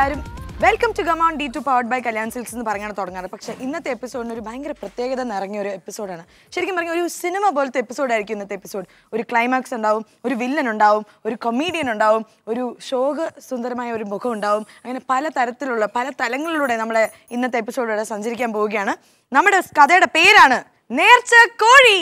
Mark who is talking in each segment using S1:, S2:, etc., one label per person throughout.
S1: എല്ലാവരും welcome to come on D two powered by Kalyan Silks എന്ന് പറഞ്ഞാണ് തുടങ്ങാറ് പക്ഷേ ഇന്നത്തെ എപ്പിസോഡിന് ഒരു ഭയങ്കര പ്രത്യേകത നിറഞ്ഞ ഒരു എപ്പിസോഡാണ് ശരിക്കും പറഞ്ഞാൽ ഒരു സിനിമ പോലത്തെ എപ്പിസോഡായിരിക്കും ഇന്നത്തെ എപ്പിസോഡ് ഒരു ക്ലൈമാക്സ് ഉണ്ടാവും ഒരു വില്ലൻ ഉണ്ടാവും ഒരു കൊമീഡിയൻ ഉണ്ടാവും ഒരു ശോക സുന്ദരമായ ഒരു മുഖം ഉണ്ടാവും അങ്ങനെ പല തരത്തിലുള്ള പല തലങ്ങളിലൂടെ നമ്മളെ ഇന്നത്തെ എപ്പിസോഡിലൂടെ സഞ്ചരിക്കാൻ പോവുകയാണ് നമ്മുടെ കഥയുടെ പേരാണ് നേർച്ച കോഴി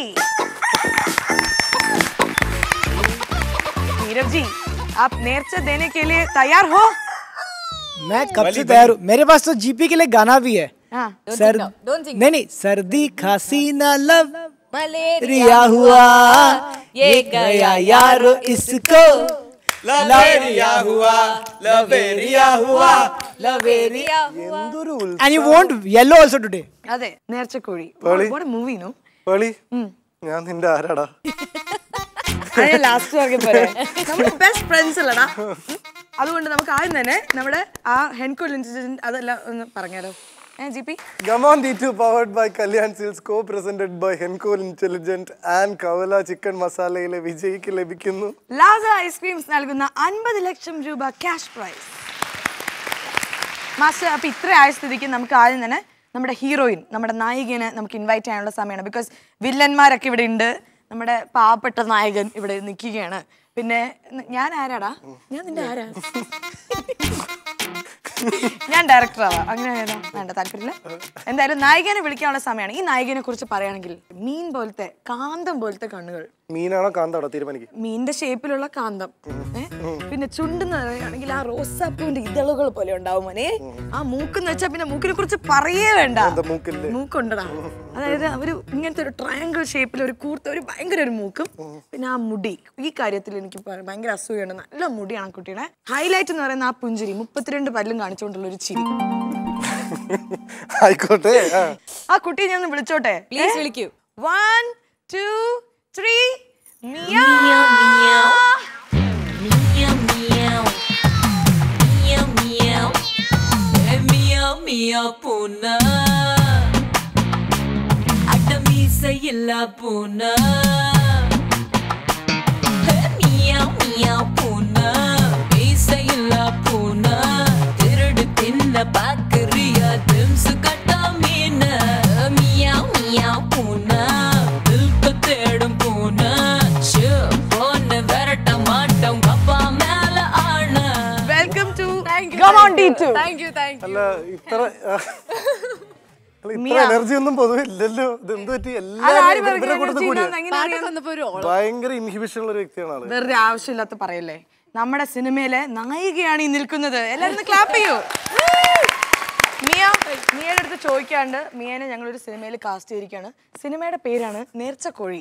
S1: नीरव जी आप नेरचा देने के लिए तैयार हो
S2: मैं कब से तैयार हूँ मेरे पास तो जीपी के लिए गाना भी है
S1: हाँ
S2: सर नहीं नहीं सर्दी खांसी न लब रिया हुआ ये गया यारो इसको लवेरिया हुआ लवेरिया हुआ लवेरिया and you want yellow also today
S1: അതെ നേർച്ചക്കോഴി
S3: പേളി.
S1: മൂവി നോ
S3: പേളി ഞാൻ നിന്റെ ആരാടാ
S1: അത് ലാസ്റ്റ് പറഞ്ഞ പോലെ നമ്മുടെ ബെസ്റ്റ് ഫ്രണ്ട്സ് അല്ലടാ അതുകൊണ്ട് നമുക്ക് ആദ്യം തന്നെ നമ്മുടെ ആ ഹെൻകോൾ ഇൻസിഡന്റ് അതെല്ലാം ഒന്ന് പറഞ്ഞാലോ ഏ G P
S3: come on D two powered by Kalyan Silks co presented by Henkel intelligent and Kavala chicken മസാലയിലെ വിജയിക്ക് ലഭിക്കുന്നു
S1: ലാസ ഐസ്ക്രീംസ് നൽകുന്ന അൻപത് ലക്ഷം രൂപ ക്യാഷ് പ്രൈസ് മാസ്റ്റർ അപ്പൊ ഇത്ര ആയ സ്ഥിതിക്ക് നമുക്ക് ആദ്യം തന്നെ നമ്മുടെ ഹീറോയിൻ നമ്മുടെ നായികനെ നമുക്ക് ഇൻവൈറ്റ് ചെയ്യാനുള്ള സമയമാണ് ബിക്കോസ് വില്ലന്മാരൊക്കെ ഇവിടെ ഉണ്ട് നമ്മുടെ പാവപ്പെട്ട നായകൻ ഇവിടെ നിൽക്കുകയാണ് പിന്നെ ന- ഞാൻ ആരാടാ ഞാൻ നിന്റെ ആരാ ഞാൻ ഡയറക്ടർ ആവാം അങ്ങനെ ആയാലോ? വേണ്ട താല്പര്യമില്ല എന്തായാലും നായികനെ വിളിക്കാനുള്ള സമയമാണ് ഈ നായികനെ കുറിച്ച് പറയുകയാണെങ്കിൽ മീൻ പോലത്തെ കാന്തം പോലത്തെ കണ്ണുകൾ
S3: മീനാണോ കാന്താടോ തീരുമാനിക്കും
S1: മീനിന്റെ ഷേപ്പിലുള്ള കാന്തം ഏ? പിന്നെ ചുണ്ടെന്ന് പറയുകയാണെങ്കിൽ ആ റോസാപ്പൂവിന്റെ ഇതളുകൾ പോലെ ഉണ്ടാവും മോനെ ആ മൂക്കെന്ന് വെച്ചാൽ പിന്നെ മൂക്കിനെ കുറിച്ച് പറയേ വേണ്ട
S3: എന്താ മൂക്കില്ലേ
S1: മൂക്കുണ്ടടാ അതായത് ഒരു ഇങ്ങനത്തെ ഒരു ട്രയാങ്കിൾ ഷേപ്പിൽ ഒരു കൂർത്ത ഒരു ഭയങ്കര ഒരു മൂക്കും പിന്നെ ആ മുടി ഈ കാര്യത്തിൽ എനിക്ക് ഭ- ഭയങ്കര അസൂയാണ് നല്ല മുടിയാണ് ആ കുട്ടിയുടെ ഹൈലൈറ്റ് എന്ന് പറയുന്ന ആ പുഞ്ചിരി മുപ്പത്തിരണ്ട് പല്ലും കാണിച്ചുകൊണ്ടുള്ള ഒരു ചിരി
S3: ആയിക്കോട്ടെ ആ.
S1: ആ കുട്ടിയെ ഞാൻ ഒന്ന് വിളിച്ചോട്ടെ
S4: പ്ലീസ് വിളിക്കൂ
S1: one two three Miya
S4: Meow meow. Meow meow. Eh, meow meow பூனை. அட மீசையில்லா பூனை. Eh, meow meow பூனை. மீசையில்லா பூனை. திருடு தின்ன பாக்குறியா திம்சு கட்டா மீன மியா மியா பூனை மில்க தேடும் பூனை ஷூ பொண்ணு விரட்ட மாட்டோம் அப்பா மேல ஆன
S1: welcome to come on D two
S4: thank you thank
S3: അല്ല ഇത്ര ആ. അല്ല, ഇത്ര എനർജി ഒന്നും പൊതുവെ ഇല്ലല്ലോ ഇത് എന്ത് പറ്റി എല്ലാവരും ഇവരുടെ കൂട്ടത്തിൽ കൂടിയാ
S4: വന്നപ്പോ ഒരു
S3: ഭയങ്കര ഇൻഹിബിഷൻ ഉള്ള ഒരു വ്യക്തിയാണ് ആള്
S1: വെറുതെ ആവശ്യമില്ലാത്ത പറയല്ലേ നമ്മുടെ സിനിമയിലെ നായികയാണ് ഈ നിൽക്കുന്നത് എല്ലാവരും ക്ലാപ്പ് ചെയ്യൂ മിയ മിയയുടെ അടുത്ത് ചോദിക്കാണ്ട് മിയനെ ഞങ്ങൾ ഒരു സിനിമയിൽ കാസ്റ്റ് ചെയ്തിരിക്കുകയാണ് സിനിമയുടെ പേരാണ് നേർച്ചക്കോഴി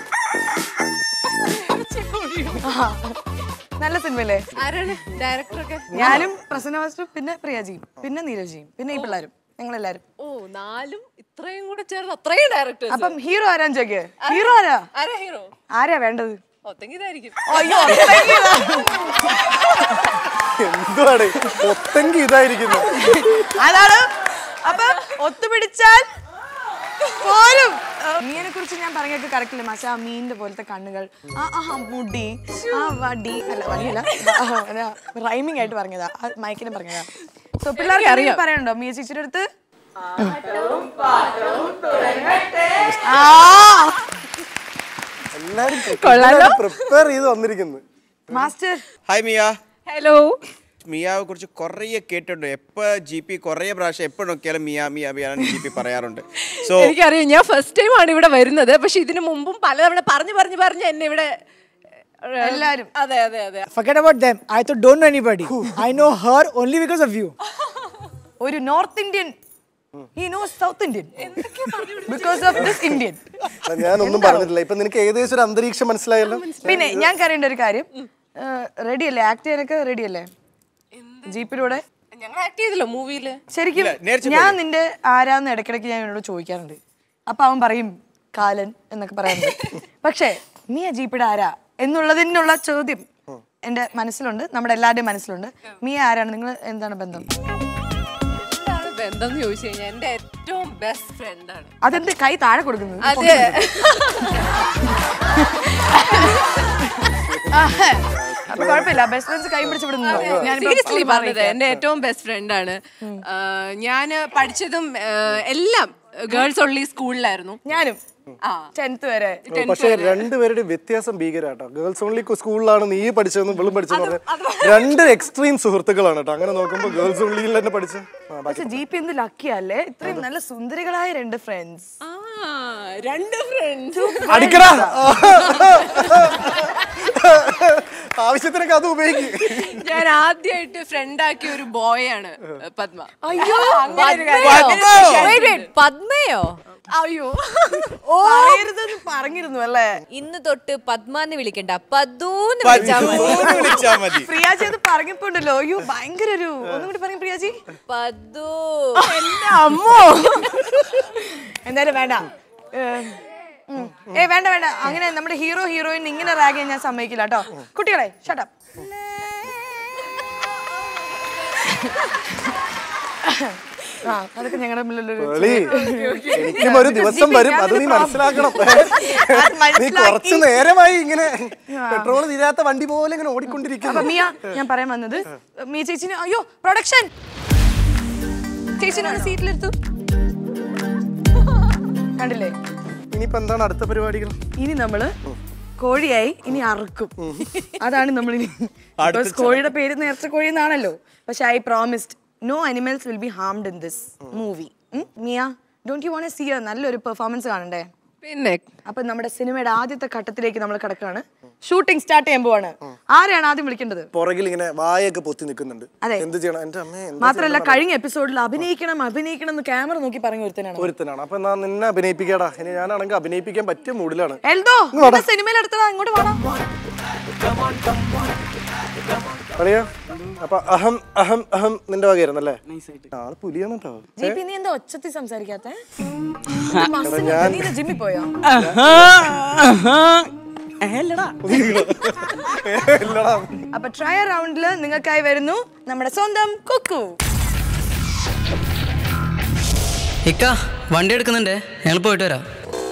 S1: ആ. നല്ല സിനിമയല്ലേ
S4: ആരാണ് ഡയറക്ടറൊക്കെ
S1: ഞാനും പ്രസന്ന മാസ്റ്ററും പിന്നെ പ്രിയാജിയും പിന്നെ നീരജിയും പിന്നെ ഈ പിള്ളേരും ഞങ്ങളെല്ലാരും
S4: ഓ നാലും ഇത്രയും കൂടെ ചേർന്ന് അത്രയും ഡയറക്ടേഴ്സ്
S1: അപ്പം ഹീറോ ആരാന്ന് ചോദിക്കേ ഹീറോ ആരാ
S4: ആരാ ഹീറോ
S1: ആരാ വേണ്ടത്
S4: ഒത്തെങ്കിൽ ഇതായിരിക്കും
S1: അയ്യോ
S3: എന്തുവാണ് ഒത്തെങ്കി ഇതായിരിക്കുന്നു
S1: അതാണ് അപ്പൊ ഒത്തുപിടിച്ചാൽ പോലും മീനെ കുറിച്ച് ഞാൻ പറഞ്ഞൊക്കെ കറക്റ്റ് അല്ലേ മാഷ ആ മീനിന്റെ പോലത്തെ കണ്ണുകൾ ആ ആ മുടി ആ വടി അല്ല വടിയല്ല റൈമിംഗ് ആയിട്ട് പറഞ്ഞതാ ആ മയക്കിനെ പറഞ്ഞതാ സോ പിള്ളേർക്ക് അറിയാം പറയണ്ടോ മീ ചേച്ചിയുടെ അടുത്ത് ആ
S3: എല്ലാരും പ്രിപ്പയർ ചെയ്ത് വന്നിരിക്കുന്നു
S1: മാസ്റ്റർ
S5: ഹായ് മിയ
S4: ഹലോ
S5: മിയാവെ കുറിച്ച് കുറേ കേട്ടിട്ടുണ്ട് എപ്പോൾ ജി പി കുറേ പ്രാവശ്യം എപ്പോൾ നോക്കിയാലും മിയ മിയ മിയാണ് ജി പി പറയാറുണ്ട് സോ
S4: എനിക്കറിയാം ഞാൻ ഫസ്റ്റ് ടൈം ആണ് ഇവിടെ വരുന്നത് പക്ഷെ ഇതിനു മുമ്പും പലതവണ പറഞ്ഞു പറഞ്ഞു പറഞ്ഞ് എന്നെ ഇവിടെ
S1: എല്ലാരും
S4: അതെ അതെ അതെ
S2: forget about them I thought don't know anybody I know her only because of you
S1: ഒരു north Indian he no south Indian because of this Indian
S3: അല്ല, ഞാനൊന്നും പറഞ്ഞിട്ടില്ല ഇപ്പൊ നിനക്ക് ഏകദേശം ഒരു അന്തരീക്ഷം മനസ്സിലായല്ലോ
S1: പിന്നെ ഞാൻ അറിയേണ്ട ഒരു കാര്യം റെഡി അല്ലേ ആക്ട് ചെയ്യാനൊക്കെ റെഡി അല്ലേ ജീപ്പിലൂടെ
S4: ഞങ്ങൾ ആക്ട് ചെയ്തല്ലോ മൂവിയില്
S1: ശരിക്കും
S5: ഇല്ല, നേർച്ച
S1: ഞാൻ നിന്റെ ആരാന്ന് ഇടയ്ക്കിടയ്ക്ക് ഞാൻ എന്നോട് ചോദിക്കാറുണ്ട് അപ്പൊ അവൻ പറയും കാലൻ എന്നൊക്കെ പറയാറുണ്ട് പക്ഷേ നീ ആ ജീപ്പിയുടെ ആരാ എന്നുള്ളതിനുള്ള ചോദ്യം എന്റെ മനസ്സിലുണ്ട് നമ്മുടെ എല്ലാവരുടെയും മനസ്സിലുണ്ട് മീ ആരാണ് നിങ്ങൾ എന്താണ് ബന്ധം
S4: എന്താണ് ബന്ധം എന്ന് ചോദിച്ചു കഴിഞ്ഞാൽ എന്റെ ഏറ്റവും ബെസ്റ്റ് ഫ്രണ്ട് ആണ്
S1: അതെന്ത് കൈ താഴെ കൊടുക്കുന്നത്
S4: അതെ
S1: അപ്പൊ കുഴപ്പമില്ല ബെസ്റ്റ് ഫ്രണ്ട്സ് കൈ പിടിച്ച് ഇവിടെ നിന്നോ ഞാനിപ്പോ
S4: സീരിയസ്ലി
S1: ഒന്ന്
S4: പറഞ്ഞത്
S1: മാറിയിരിക്കാം.
S4: എന്റെ ഏറ്റവും ബെസ്റ്റ് ഫ്രണ്ട് ആണ് ഞാൻ പഠിച്ചതും ആ, എല്ലാം ഗേൾസ് ഒള്ളി സ്കൂളിലായിരുന്നു
S1: ഞാനും
S4: ആ
S1: ടെൻത്ത് വരെ
S3: പക്ഷെ രണ്ടുപേരുടെ വ്യത്യാസം ഭീകരാട്ടോ ഗേൾസ് ഓൺലി സ്കൂളിലാണ് നീ പഠിച്ചതെന്നും വെളും പഠിച്ചെന്ന് പറഞ്ഞത് രണ്ട് എക്സ്ട്രീം സുഹൃത്തുക്കളാണ് കേട്ടോ അങ്ങനെ നോക്കുമ്പോൾ ഗേൾസ് ഓൺലിയിൽ തന്നെ പഠിച്ച് ആ, ബാക്കി
S1: പക്ഷെ ജി പി എന്ത് ലക്കിയല്ലേ ഇത്രയും നല്ല സുന്ദരികളായ രണ്ട് ഫ്രണ്ട്സ്
S4: ആ, രണ്ട് ഫ്രണ്ട്സ്
S3: അടിക്കടാ ആവശ്യത്തിനൊക്കെ അത് ഉപയോഗിക്കും
S4: ഞാൻ ആദ്യമായിട്ട് ഫ്രണ്ട് ആക്കിയ ഒരു ബോയ് ആണ് പത്മ
S1: അയ്യോ
S6: പത്മയോ
S4: അയ്യോ
S1: പറയരുതെന്ന് പറഞ്ഞിരുന്നു അല്ലേ
S6: ഇന്ന് തൊട്ട് പത്മാന്ന് വിളിക്കണ്ട പദൂന്ന് വിളിച്ചാ മതി
S5: പതിമൂന്ന് വിളിച്ചാ മതി
S1: പ്രിയാജി അത് പറഞ്ഞപ്പോണ്ടല്ലോ അയ്യോ ഭയങ്കര ഒരു ഒന്നും കൂടി പറയും പ്രിയാജി
S6: പദൂ
S1: എന്റെ അമ്മോ എന്തായാലും വേണ്ട ഏഹ്, ഉം. ഏ വേണ്ട വേണ്ട അങ്ങനെ നമ്മുടെ ഹീറോ ഹീറോയിൻ ഇങ്ങനെ റാഗ് ചെയ്യാൻ ഞാൻ സമ്മതിക്കില്ല കേട്ടോ കുട്ടികളെ ഷട്ടപ്പ് ആ അതൊക്കെ ഞങ്ങളുടെ തമ്മിലുള്ളൊരു
S3: വെളി എനിക്കും ഒരു ദിവസം വരും അത് നീ മനസ്സിലാക്കണം നീ കുറച്ചു നേരമായി ഇങ്ങനെ പെട്രോൾ തീരാത്ത വണ്ടി പോലെ ഇങ്ങനെ
S1: അപ്പൊ
S3: ഓടിക്കൊണ്ടിരിക്കുന്നു
S1: മിയ ഞാൻ പറയാൻ വന്നത് മിയ ചേച്ചിന് അയ്യോ പ്രൊഡക്ഷൻ ചേച്ചിനെ ഒന്ന് സീറ്റിലെടുത്തു കണ്ടില്ലേ
S3: ഇനിയിപ്പോ എന്താണ് അടുത്ത പരിപാടികൾ
S1: ഇനി നമ്മള് കോഴിയായി ഇനി അറുക്കും അതാണ് നമ്മൾ ഇനി Because കോഴിയുടെ പേര് നേർച്ച കോഴി എന്നാണല്ലോ പക്ഷെ I promised no animals will be harmed in this movie Miya don't you want see നല്ലൊരു പെർഫോമൻസ് കാണണ്ടേ
S4: പിന്നെ
S1: അപ്പൊ നമ്മുടെ സിനിമയുടെ ആദ്യത്തെ ഘട്ടത്തിലേക്ക് നമ്മൾ കിടക്കുകയാണ് ഷൂട്ടിംഗ് സ്റ്റാർട്ട് ചെയ്യാൻ പോവാണ് ആരെയാണ് ആദ്യം വിളിക്കേണ്ടത്
S3: പുറകിൽ ഇങ്ങനെ വായൊക്കെ പൊത്തി നിൽക്കുന്നുണ്ട്
S1: അതെ.
S3: എന്ത് ചെയ്യണം എന്റെ അമ്മേ എന്താ
S1: മാത്രല്ല കഴിഞ്ഞ എപ്പിസോഡിൽ അഭിനയിക്കണം അഭിനയിക്കണം എന്ന് ക്യാമറ നോക്കി പറഞ്ഞു ഒരുത്തനാണ്
S3: ഒരുത്തനാണ് അപ്പൊ ഞാൻ നിന്നെ അഭിനയിപ്പിക്കാടാ ഇനി ഞാനാണെങ്കിൽ അഭിനയിപ്പിക്കാൻ പറ്റിയ മൂഡിലാണ്
S1: എൽദോ സിനിമയിൽ എടുത്തതാ ഇങ്ങോട്ട് വേണം
S3: അറിയാ അപ്പൊ അഹം അഹം അഹം നിന്റെ വകയായിരുന്നല്ലേ ആള് പുലിയാണ് കേട്ടോ
S1: ജി പി നീ എന്താ ഒച്ചത്തിൽ സംസാരിക്കാത്ത നീ ജിമ്മിൽ പോയോ അപ്പൊ ട്രയ റൗണ്ടില് നിങ്ങൾക്കായി വരുന്നു നമ്മുടെ സ്വന്തം കുക്കു
S7: ഇക്ക വണ്ടി എടുക്കുന്നുണ്ടേ ഞങ്ങൾ പോയിട്ട് വരാം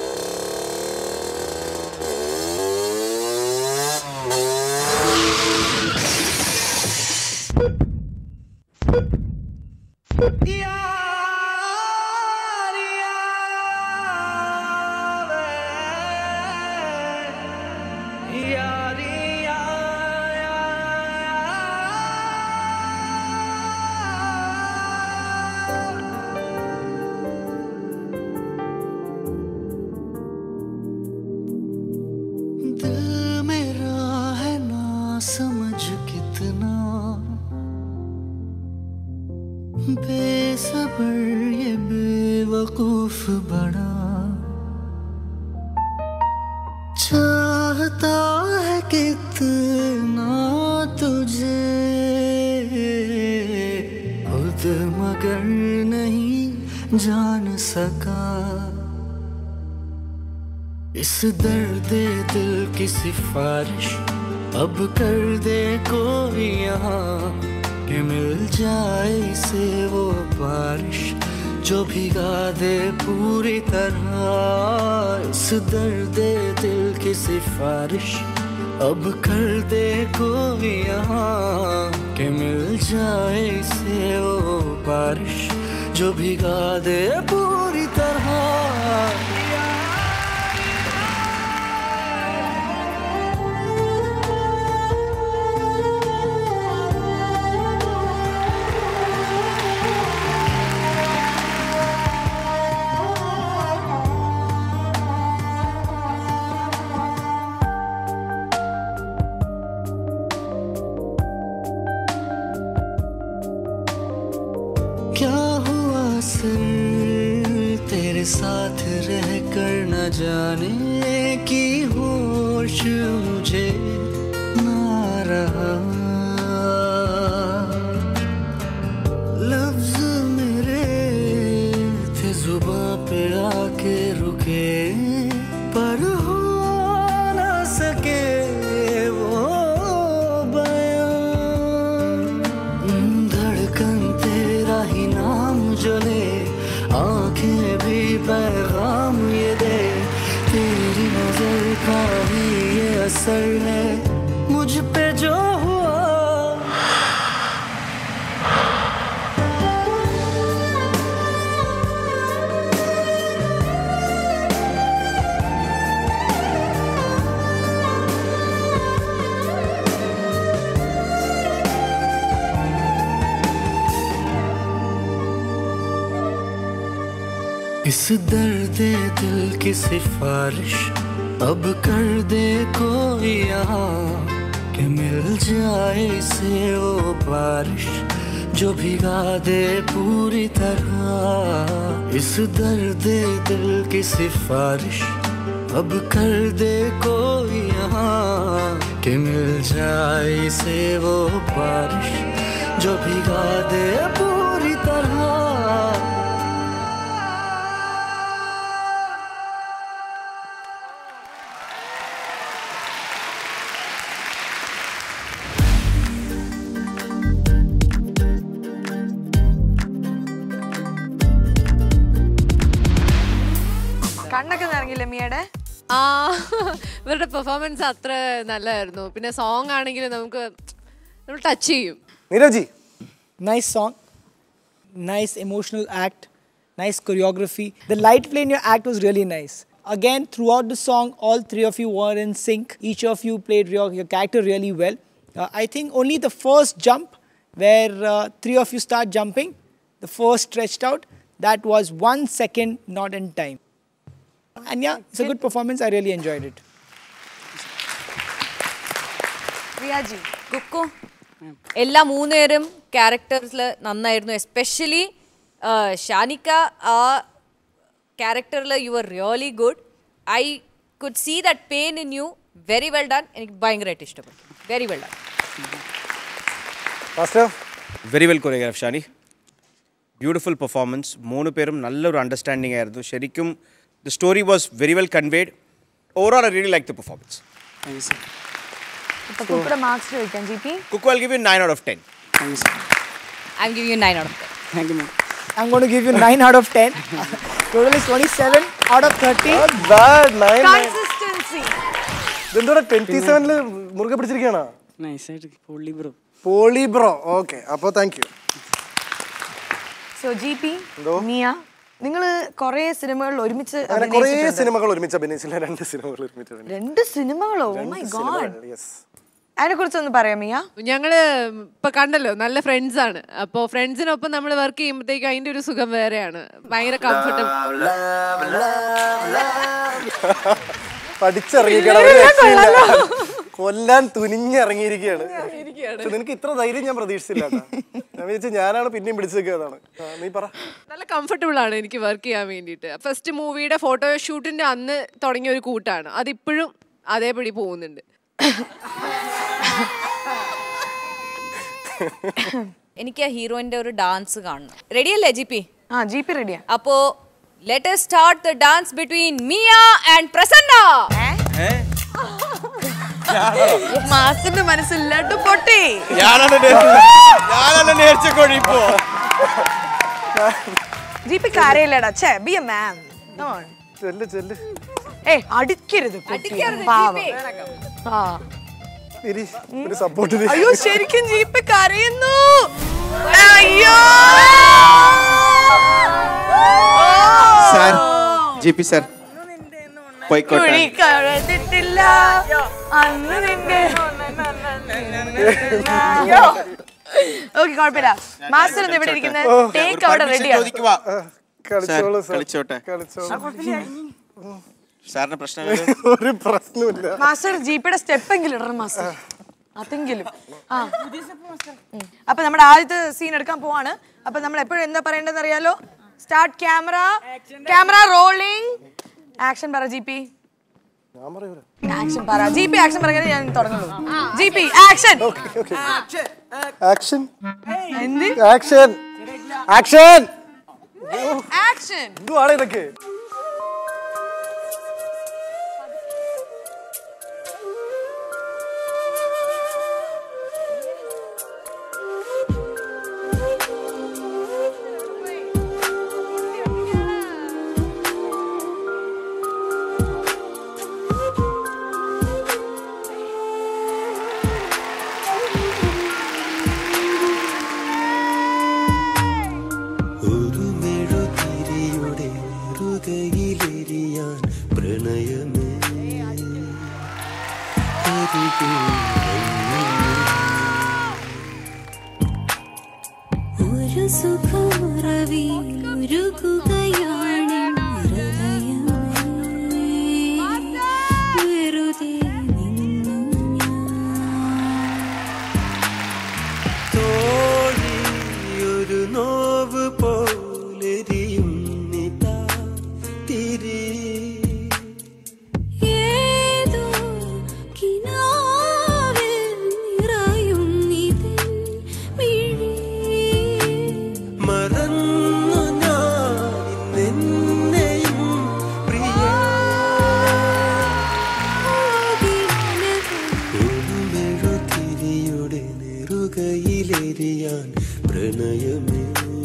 S8: दिल मेरा है ना समझ कितना बेसबर ये बेवकूफ बड़ा चाहता है कितना तुझे खुद मगर नहीं जान सका इस दर्द दिल की सिफारिश अब कर दे कोई यहाँ कि मिल जाए इसे वो बारिश जो भिगा दे पूरी तरह इस दर्द दिल की सिफारिश अब कर दे कोई यहाँ कि मिल जाए इसे वो बारिश जो भिगा दे पूरी तरह क्या हुआ सर तेरे साथ रह कर न जाने की होश मुझे ना रहा लफ्ज मेरे थे जुबा पे आके रुके पर हो ना सके वो बयां धड़कन तेरा ही नाम जले आंखें भी पैगाम ये दे तेरी नजर का ही ये असर है मुझ पे जो इस दर्द दिल की सिफारिश अब कर दे कोई यहाँ कि मिल जाए इसे वो बारिश जो भिगा दे पूरी तरह इस दर्द दिल की सिफारिश अब कर दे कोई यहाँ कि मिल जाए इसे वो बारिश जो भिगा दे पूरी तरह
S1: കണ്ണൊക്കെ നിറങ്ങില്ല മിയയുടെ
S4: ആ ഇവരുടെ പെർഫോമൻസ് അത്ര നല്ലതായിരുന്നു പിന്നെ സോങ് ആണെങ്കിൽ നമുക്ക് നമ്മൾ ടച്ച് ചെയ്യും
S3: Neeraj
S2: Nice song, nice emotional act, nice choreography. The light play in your act was really nice. Again, throughout the song, all three of you were in sync. Each of you played your, your character really well. Uh, I think only the first jump, where uh, three of you start jumping, the first stretched out, that was one second not in time. And yeah, it's a good performance. I really enjoyed it.
S1: റിയാജി
S6: Kuku എല്ലാ മൂന്നുപേരും ക്യാരക്ടേഴ്സിൽ നന്നായിരുന്നു especially ഷാനിക്ക ആ ക്യാരക്ടറിൽ you are really good I could see that pain in you very well done എനിക്ക് ഭയങ്കരമായിട്ട് ഇഷ്ടപ്പെട്ടു very well done
S3: master
S5: very well choreograph Shani beautiful performance മൂന്ന് പേരും നല്ലൊരു അണ്ടർസ്റ്റാൻഡിംഗ് ആയിരുന്നു ശരിക്കും the story was very well conveyed overall I really like the performance
S1: ഇപ്പൊ കുക്കിയുടെ മാർക്സ് ചോദിക്കാം G P
S5: Kukku I give you nine out of ten
S6: I'm giving you nine out of
S2: I'm going to give you 9 out of 10. Total is 27 out of 30.
S1: Consistency
S3: ഇതെന്തോടെ twenty സെവനില് മുറുകെ പിടിച്ചിരിക്കുകയാണോ
S7: നൈസായിട്ട് പൊള്ളി bro
S3: poly bro okay അപ്പോൾ thank you
S1: so G P Miya നിങ്ങൾ കുറേ സിനിമകളിൽ ഒരുമിച്ച്
S3: അങ്ങനെ കുറേ
S1: അഭിനയിച്ചിട്ടുണ്ട്.
S3: സിനിമകൾ ഒരുമിച്ച് അഭിനയിച്ചില്ല രണ്ട് സിനിമകൾ ഒരുമിച്ച് അഭിനയിച്ചു.
S1: രണ്ട് സിനിമകളോ മൈ
S3: രണ്ട്
S1: ഗോഡ്
S3: സിനിമകൾ, yes.
S1: അതിനെ കുറിച്ചൊന്ന് പറയാം മിയ
S4: ഞങ്ങള് ഇപ്പൊ കണ്ടല്ലോ നല്ല ഫ്രണ്ട്സ് ആണ് അപ്പോ ഫ്രണ്ട്സിനൊപ്പം നമ്മൾ വർക്ക് ചെയ്യുമ്പോഴത്തേക്കും അതിന്റെ ഒരു സുഖം വേറെയാണ് ഭയങ്കര കംഫർട്ടബിൾ
S3: പഠിച്ചിറങ്ങിയിരിക്കുകയാണ് ഒരു രക്ഷയില്ല. കൊല്ലാൻ തുനിഞ്ഞിറങ്ങിയിരിക്കുകയാണ് പക്ഷെ നിനക്ക് ഇത്ര ധൈര്യം ഞാൻ പ്രതീക്ഷിച്ചില്ല കേട്ടോ. ഞാൻ വിചാരിച്ചു ഞാനാണ് പിന്നെയും പിടിച്ചേക്കുന്നതാണ് നീ പറ
S4: നല്ല കംഫർട്ടബിൾ ആണ് എനിക്ക് വർക്ക് ചെയ്യാൻ വേണ്ടിയിട്ട് ഫസ്റ്റ് മൂവിയുടെ ഫോട്ടോഷൂട്ടിന്റെ അന്ന് തുടങ്ങിയ ഒരു കൂട്ടാണ് അതിപ്പോഴും അതേപടി പോകുന്നുണ്ട്
S6: എനിക്ക് ആ ഹീറോയിന്റെ ഒരു ഡാൻസ് കാണണം റെഡിയല്ലേ ജി പി
S1: ആ ജി പി റെഡിയാ
S6: അപ്പോ let start the dance between Miya and Prasanna
S1: മാസ്റ്ററിന്റെ മനസ്സില്ലാട്ട് പൊട്ടി
S5: ഞാനാണ് ഞാനാണ് നേർച്ചക്കോഴി ഇപ്പോ
S1: ജി പി കരയില്ലടാ ഛേ ബി എ മാൻ
S3: ചെല്ല് ചെല്ല്
S1: ഏ അടിക്കരുത് കുട്ടിയെ. പാവം. ആ
S3: ഇരി, ഒരു സപ്പോർട്ട്
S1: അയ്യോ ശരിക്കും ജി പി കരയുന്നു അയ്യോ
S5: സാർ ജി പി സാർ പോയിക്കോട്ടെ
S1: കുഴി കഴന്നിട്ടില്ല അന്ന് നിന്റെ ഓക്കെ കുഴപ്പമില്ല മാസ്റ്റർ ഒന്ന് ഇവിടെ ഇരിക്കുന്നത് ടേക്ക് അവിടെ റെഡിയാണ്
S5: ചോദിക്കുവാ
S3: കളിച്ചോളൂ
S5: സാർ, കളിച്ചോട്ടെ.
S3: കളിച്ചോളൂ
S5: സാറിന് പ്രശ്നം
S3: ഒരു പ്രശ്നമില്ല
S1: മാസ്റ്റർ ജീപ്പിയുടെ സ്റ്റെപ്പ് എങ്കിലും ഇടണം മാസ്റ്റർ അതെങ്കിലും ആ ഉം. അപ്പൊ നമ്മുടെ ആദ്യത്തെ സീൻ എടുക്കാൻ പോവാണ് അപ്പൊ നമ്മൾ എപ്പോഴും എന്താ പറയേണ്ടതെന്ന് അറിയാലോ start camera camera rolling action പറ ജി പി
S3: ഞാൻ പറയൂല
S1: ആക്ഷൻ പറ ജി പി ആക്ഷൻ പറയാൻ ഞാൻ തുടങ്ങുള്ളൂ ജി പി ആക്ഷൻ
S3: ആക്ഷൻ
S1: എന്ത്
S3: ആക്ഷൻ ആക്ഷൻ
S1: ആക്ഷൻ
S3: എന്തുവാണ് ഇതൊക്കെ
S8: ഒരു മെഴുതിരിയുടെ നെറുകയിലെരിയാൻ പ്രണയമേ അരികിൽ
S9: ഒരു സുഖമുറവിൽ ഉരുകുകയാണ്
S8: കയ്യിലെരിയാൻ പ്രണയമേ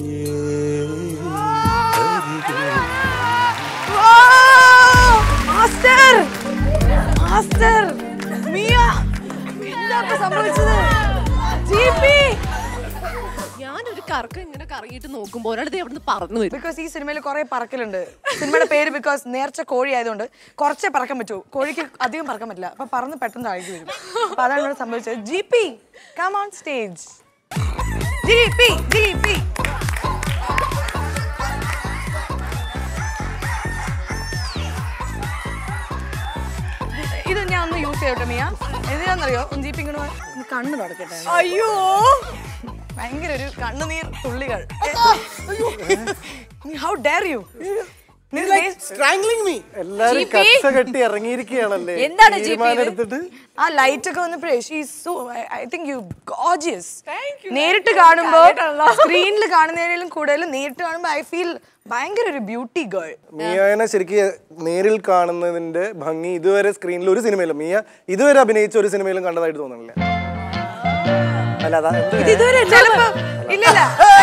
S1: മാസ്റ്റർ മാസ്റ്റർ മിയ എന്താ ഇപ്പൊ സംഭവിച്ചത് ജിപി
S4: ഞാനൊരു കറക്കം ഇങ്ങനെ കറങ്ങിയിട്ട് നോക്കുമ്പോൾ ഒരാളത് എവിടെ നിന്ന് പറന്നു വരും
S1: ബിക്കോസ് ഈ സിനിമയിൽ കുറെ പറക്കലുണ്ട് സിനിമയുടെ പേര് ബിക്കോസ് നേർച്ച കോഴി ആയതുകൊണ്ട് കുറച്ചേ പറക്കാൻ പറ്റൂ കോഴിക്ക് അധികം പറക്കാൻ പറ്റില്ല അപ്പൊ പറന്ന് പെട്ടെന്ന് താഴേക്ക് വരും അപ്പൊ അതാണ് ഇവിടെ സംഭവിച്ചത് G P come on stage G P G P ഇത് ഞാൻ ഒന്ന് യൂസ് ചെയ്യട്ടെ മിയ എന്തിനാന്നറിയോ ജി പി ഇങ്ങോട്ട് വാ. ഒന്ന് കണ്ണ് തുടക്കട്ടെ അയ്യോ ഭയങ്കര ഒരു കണ്ണുനീർ തുള്ളികൾ how dare you
S3: strangling me എല്ലാരും
S6: GP?
S3: കച്ച കെട്ടി ഇറങ്ങിയിരിക്കുകയാണല്ലേ
S6: എന്താണ് GP ഇത്?
S3: തീരുമാനം എടുത്തിട്ട്
S1: ആ ലൈറ്റ് ഒക്കെ വന്നപ്പോഴേ so I think you gorgeous നേരിട്ട് കാണുമ്പോ സ്ക്രീനിൽ കാണുന്നതിലും കൂടുതൽ നേരിട്ട് കാണുമ്പോ ഐ ഫീൽ ഭയങ്കര ഒരു ബ്യൂട്ടി ഗേൾ
S3: മിയനെ ശരിക്കും നേരിൽ കാണുന്നതിന്റെ ഭംഗി ഇതുവരെ സ്ക്രീനിൽ ഒരു സിനിമയിലും മിയ ഇതുവരെ അഭിനയിച്ച ഒരു സിനിമയിലും കണ്ടതായിട്ട് തോന്നുന്നില്ല അല്ല അതാ എന്ത്
S1: ചിലപ്പോ ഇല്ലല്ല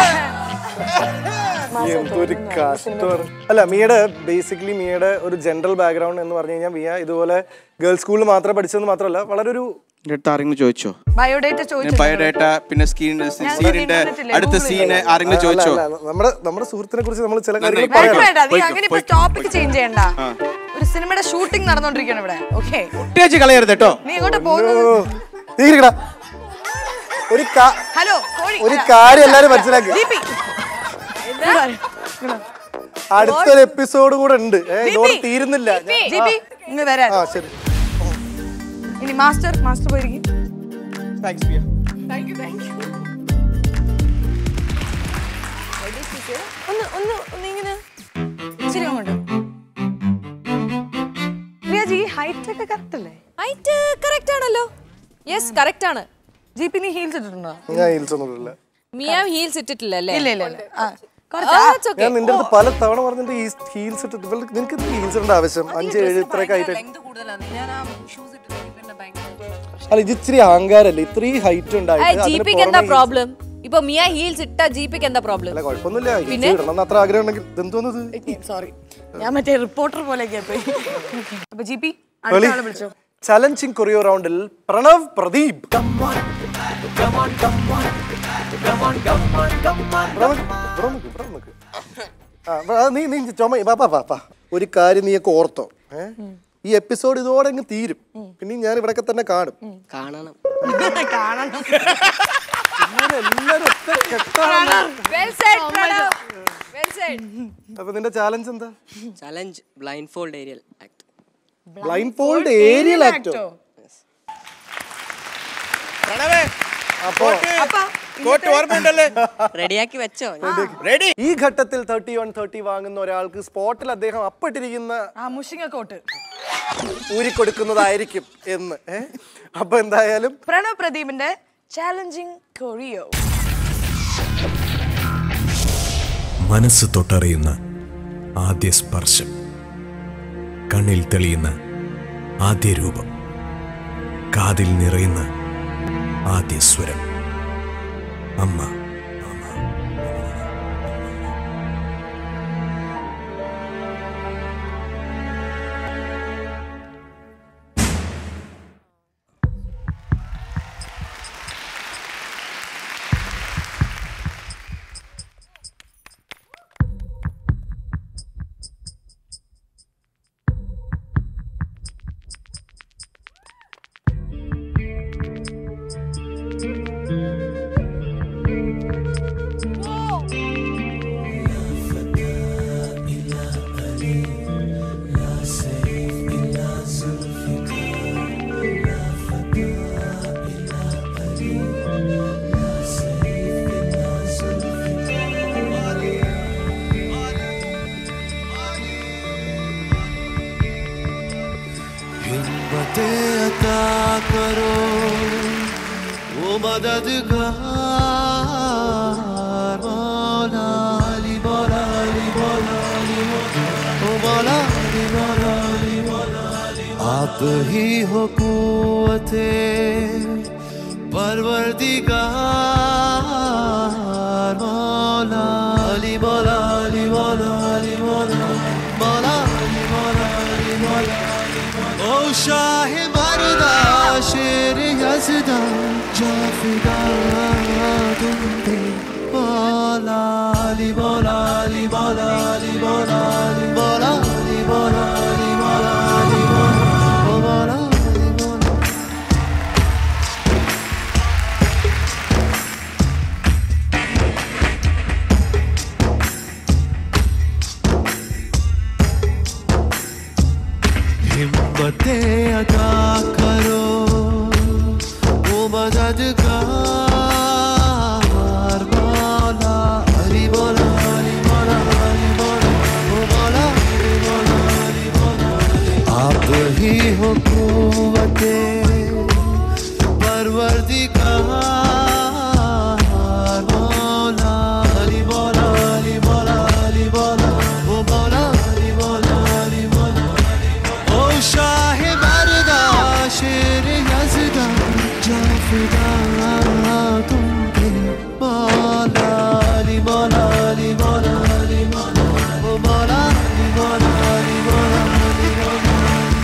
S3: എന്തൊരു കഷ്ടമാണ് അല്ല മിയയുടെ ബേസിക്കലി മിയയുടെ ഒരു ജനറൽ ബാക്ക്ഗ്രൗണ്ട് എന്ന് പറഞ്ഞു കഴിഞ്ഞാൽ മിയ ഇതുപോലെ ഗേൾസ് സ്കൂളിൽ മാത്രം പഠിച്ചതെന്ന് മാത്രമല്ല വളരെ ഒരു
S5: എൻ്റെ അടുത്ത് ആരെങ്കിലും ചോദിച്ചോ
S1: ബയോഡേറ്റ ചോദിച്ചു
S5: ബയോഡേറ്റ പിന്നെ സ്ക്രീൻ സീനിന്റെ
S1: internet-ല്ലേ,
S5: അടുത്ത
S1: Google
S5: സീന്
S1: ല്ലേ?
S5: ആരെങ്കിലും
S3: അല്ല,
S5: ചോദിച്ചോ
S3: അല്ല, നമ്മുടെ നമ്മുടെ സുഹൃത്തിനെ കുറിച്ച് നമ്മൾ ചില കാര്യങ്ങൾ
S5: നന്നായി
S3: പറയാം
S1: വേണ്ട വേണ്ട നീ
S5: പോയിക്കോ,
S1: അങ്ങനെ ഇപ്പൊ
S5: പോയിക്കോ,
S1: ടോപ്പിക് ചേഞ്ച് ചെയ്യണ്ട ഒരു സിനിമയുടെ ഷൂട്ടിംഗ് നടന്നോണ്ടിരിക്കുകയാണ് ഇവിടെ ഓക്കെ
S5: ഒട്ടേച്ച് കളയരുത് കേട്ടോ
S1: നീ എങ്ങോട്ട് പോകുന്നത്
S3: ഓ, തീരിക്കടാ. ഒരു കാ-
S1: ഹലോ കോഴി
S3: ഒരു കാര്യം എല്ലാരും മനസ്സിലാക്കി
S1: ജിപി
S3: അടുത്തൊരു എപ്പിസോഡ് കൂടെ ഉണ്ട് ഏ, ഇതോടെ തീരുന്നില്ല ഞാൻ-
S1: ജിപി ഇങ്ങ് വരാൻ
S3: ആ ശരി
S1: ഇനി മാസ്റ്റർ മാസ്റ്റർ പോയിരിക്കും
S5: താങ്ക്സ് പിയ
S1: ഒന്ന് ഒന്ന് ഒന്ന് ഇങ്ങനെ ഇച്ചിരി അങ്ങോട്ട് പ്രിയാജി ഹൈറ്റ് ഒക്കെ കറക്റ്റ് അല്ലേ
S6: ഹൈറ്റ് കറക്റ്റ് ആണല്ലോ യെസ് കറക്റ്റ് ആണ്
S1: ജി പി നീ ഹീൽസ് ഇട്ടിട്ടുണ്ടോ
S3: ഞാൻ ഹീൽസ് ഒന്നും ഇടില്ല
S6: മിയ ഹീൽസ് ഇട്ടിട്ടില്ല അല്ലേ
S1: ഇല്ല ഇല്ല ഇല്ല ആ,
S6: ആ,
S1: കുറച്ച്
S6: it's okay.
S3: ഞാൻ നിന്റെ അടുത്ത് പല തവണ പറഞ്ഞിട്ട് ഈ ഹീൽസ് ഇട്ടിട്ട് ഇവൾക്ക് നിനക്ക് ഹീൽസ് ഇടേണ്ട ആവശ്യം അഞ്ച് ഏഴ് ഇത്രയൊക്കെ ആയിട്ട് അല്ല ഇത് ഇച്ചിരി അഹങ്കാരല്ലേ ഇത്രയും ഹൈറ്റ് ഉണ്ടായിട്ട്
S6: ജി
S3: അതിന്
S6: പിക്ക് എന്താ
S3: പുറമെ
S6: പ്രോബ്ലം ഇപ്പൊ മിയ ഹീൽസ് ഇട്ട ജി പിക്ക് എന്താ പ്രോബ്ലം
S3: അല്ല കുഴപ്പമൊന്നുമില്ല ഇത് ഇടണം എന്ന് അത്ര ആഗ്രഹം ഉണ്ടെങ്കിൽ ഇതെന്തോന്നത്
S1: സോറി ഞാൻ മറ്റേ റിപ്പോർട്ടർ പോലെയൊക്കെ പോയി അപ്പൊ ജി പി അടുത്ത ആളെ വിളിച്ചോ
S3: ചലഞ്ചിങ് കൊറിയോ റൗണ്ടിൽ പ്രണവ് പ്രദീപ് ഇവിടെ നിക്ക്, ഇവിടെ നിക്ക്, ഇവിടെ നിക്ക്. ആ, ഇവിടെ- ആ, നീ നീ ചുമ വാ, വാ, വാ, വാ. ഒരു കാര്യം നീയൊക്കെ ഓർത്തോ ഏ? ഈ എപ്പിസോഡ് ഇതോടെ അങ്ങ് തീരും പിന്നെ ഞാൻ ഇവിടൊക്കെ തന്നെ കാണും
S7: കാണണം
S1: കാണണം
S3: എല്ലാരും ഒറ്റ കെട്ടാണ്.
S6: Well said Pranav well said
S3: അപ്പൊ നിന്റെ ചാലഞ്ച് എന്താ
S7: challenge blind fold aerial act
S3: blind fold aerial ആക്ടോ
S5: പ്രണവേ
S3: അപ്പോ
S5: കോട്ട് ഓർമ്മയുണ്ടല്ലേ
S7: റെഡിയാക്കി വെച്ചോ
S5: റെഡി
S3: ഈ ഘട്ടത്തിൽ തേർട്ടി വൺ തേർട്ടി വാങ്ങുന്ന ഒരാൾക്ക് സ്പോട്ടിൽ അദ്ദേഹം അപ്പിട്ടിരിക്കുന്ന
S1: ആ മുഷിങ്ങ കോട്ട്
S3: ഊരിക്കൊടുക്കുന്നതായിരിക്കും എന്ന് ഏ? അപ്പൊ എന്തായാലും
S1: പ്രണവ് പ്രദീപിന്റെ ചാലഞ്ചിങ് കൊറിയോ
S9: മനസ്സ് തൊട്ടറിയുന്ന ആദ്യ സ്പർശം കണ്ണിൽ തെളിയുന്ന ആദ്യ രൂപം കാതിൽ നിറയുന്ന ആദ്യ സ്വരം അമ്മ
S8: हिम्मतें अता करो वो मददगार मौला अली मौला अली मौला अली ओ मौला अली मौला अली मौला अली आप ही हो कुवते परवरदिगार शाह मरदा शेर यजदा जाफिदा तुम पे बोला ली बोला ली बोला ली बोला ली बोला ली बोला ली बोला ली बोला ओ बोला ली बोला हिम्मतें अदा करो वो मददगार बोला हरी बोला हरी बोला हरी बोला वो बोला हरी बोला हरी बोला आप ही हो कुवते परवरदिगार बोला हरी बोला हरी बोला हरी बोला वो बोला हरी बोला हरी बोला ओ शाह मरदा शेर यजदा जाफिदा तुम पे मौला अली मौला अली मौला अली मौला ओ मौला अली मौला अली मौला अली मौला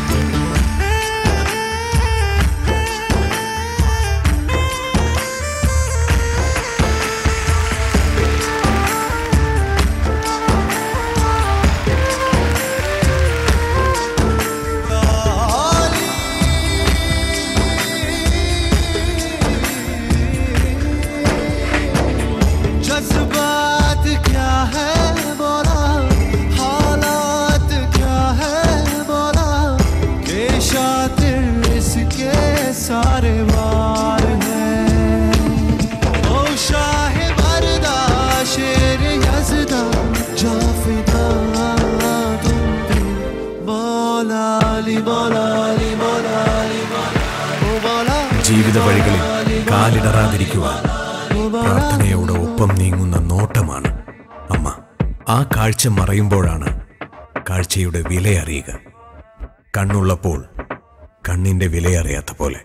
S8: जज्बात क्या है बोला हालात क्या है बोला के शातिर इसके सारे वार हैं ओ शाह मरदा शेर यजदा जाफिदा तुम पे मौला अली मौला अली मौला अली मौला ओ मौला
S9: ജീവിത വഴികളിൽ കാലിടറാതിരിക്കുവാൻ പ്രാർത്ഥനയോടെ ഒപ്പം നീങ്ങുന്ന നോട്ടമാണ് അമ്മ ആ കാഴ്ച മറയുമ്പോഴാണ് കാഴ്ചയുടെ വിലയറിയുക കണ്ണുള്ളപ്പോൾ കണ്ണിന്റെ വിലയറിയാത്ത പോലെ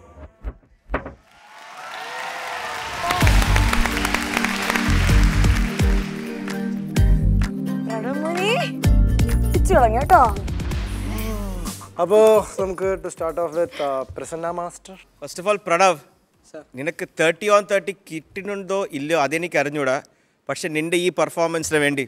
S1: കേട്ടോ
S3: അപ്പോ നമുക്ക് to start off with Prasanna master
S5: first of all Pranav നിനക്ക് തേർട്ടി ഓൺ തേർട്ടി കിട്ടുന്നുണ്ടോ ഇല്ലയോ അതെനിക്ക് അറിഞ്ഞൂടാ പക്ഷെ നിന്റെ ഈ പെർഫോമൻസിന് വേണ്ടി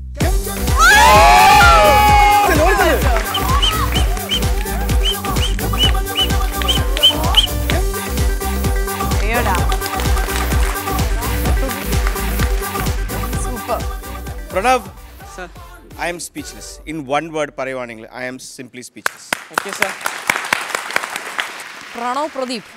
S1: super
S5: Pranav I'm speechless in one word പറയുവാണെങ്കിൽ I'm simply speechless
S6: Pranav Pradeep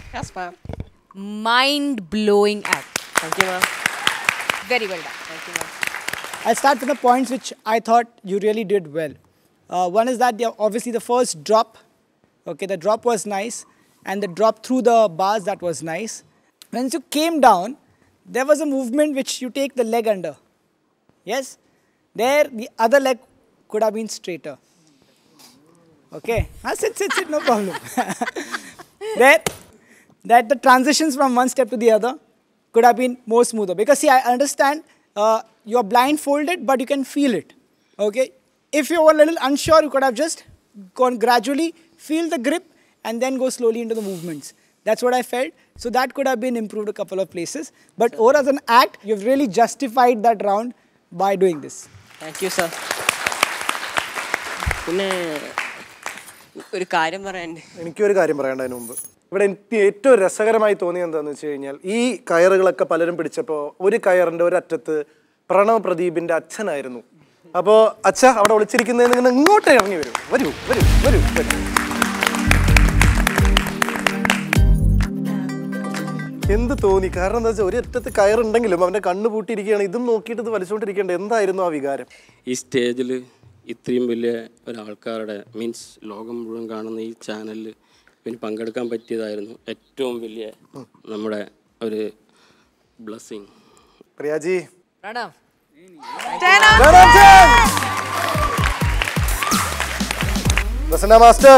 S6: mind blowing act very well done
S2: I'll start with the points which I thought you really did well. Uh, one is that the, obviously the first drop, okay, the drop was nice, and the drop through the bars that was nice. Once you came down, there was a movement which you take the leg under. Yes, there the other leg could have been straighter. Okay, ah, sit, sit, sit, no problem. there, that the transitions from one step to the other could have been more smoother. Because see, I understand uh, you're blindfolded, but you can feel it. Okay, if you were a little unsure, you could have just gone gradually, feel the grip, and then go slowly into the movements. That's what I felt. So that could have been improved a couple of places. But over as an act, you've really justified that round by doing this.
S10: Thank you sir പിന്നെ ഒരു കാര്യം പറയാനുണ്ട്
S3: എനിക്കൊരു കാര്യം പറയേണ്ടതിന് മുമ്പ് ഇവിടെ എനിക്ക് ഏറ്റവും രസകരമായി തോന്നിയത് എന്താണെന്ന് വെച്ച് കഴിഞ്ഞാൽ ഈ കയറുകളൊക്കെ പലരും പിടിച്ചപ്പോൾ ഒരു കയറിൻ്റെ ഒരറ്റത്ത് പ്രണവ് പ്രദീപിൻ്റെ അച്ഛനായിരുന്നു അപ്പോൾ അച്ഛ അവിടെ ഒളിച്ചിരിക്കുന്നതിന് ഇങ്ങനെ ഇങ്ങോട്ട് ഇറങ്ങി വരും വരൂ വരൂ വരൂ വരൂ എന്ത് തോന്നി കാരണം എന്താ വെച്ചാൽ ഒരു അറ്റത്ത് കയറുണ്ടെങ്കിലും അവൻ്റെ കണ്ണ് പൂട്ടിയിരിക്കുകയാണ് ഇതും നോക്കിയിട്ട് ഇത് വലിച്ചുകൊണ്ടിരിക്കേണ്ടത് എന്തായിരുന്നു ആ വികാരം
S11: ഈ സ്റ്റേജിൽ ഇത്രയും വലിയ ഒരാൾക്കാരുടെ മീൻസ് ലോകം മുഴുവൻ കാണുന്ന ഈ ചാനലിൽ പിന്നെ പങ്കെടുക്കാൻ പറ്റിയതായിരുന്നു ഏറ്റവും വലിയ നമ്മുടെ ഒരു blessing
S3: Priyaji
S6: Pranav
S3: Prasanna master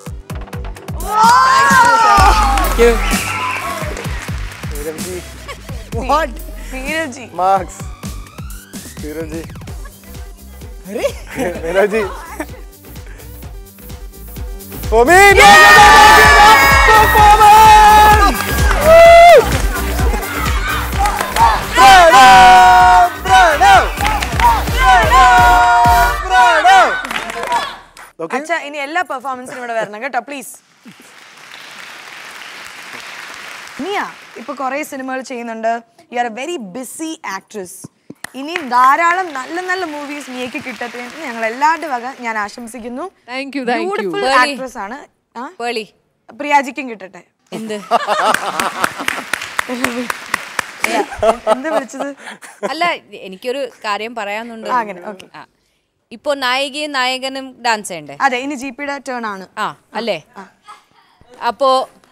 S3: Neeravji
S2: What?
S1: Neeraji
S3: marks Neeravji
S2: अरे
S3: നീരവ്ജി For me, പ്രണവ്, പ്രണവ്, പ്രണവ്.
S1: അച്ഛാ ഇനി എല്ലാ പെർഫോമൻസിനും ഇവിടെ വരണം കേട്ടോ പ്ലീസ് മിയ ഇപ്പൊ കുറെ സിനിമകൾ ചെയ്യുന്നുണ്ട് you are a very busy actress ഇനിയും ധാരാളം നല്ല നല്ല മൂവീസ് മിയക്ക് കിട്ടട്ടെ എന്ന് ഞങ്ങൾ എല്ലാവരുടെ വക ഞാൻ ആശംസിക്കുന്നു
S4: Thank you, thank you.
S1: Beautiful
S6: Pearly.
S1: Actress ആണ് ആ?
S6: പേളി
S1: പ്രിയാജിക്കും കിട്ടട്ടെ
S6: എന്ത്
S1: എന്താ വിളിച്ചത്
S6: അല്ല എനിക്കൊരു കാര്യം പറയാനുണ്ട്
S1: ആ, അങ്ങനെ, okay.
S6: ആ. ഇപ്പൊ നായികയും നായകനും ഡാൻസ് ചെയ്യണ്ടേ
S1: അതെ ഇനി ജി പിയുടെ ടേൺ ആണ്
S6: ആ അല്ലേ അപ്പോ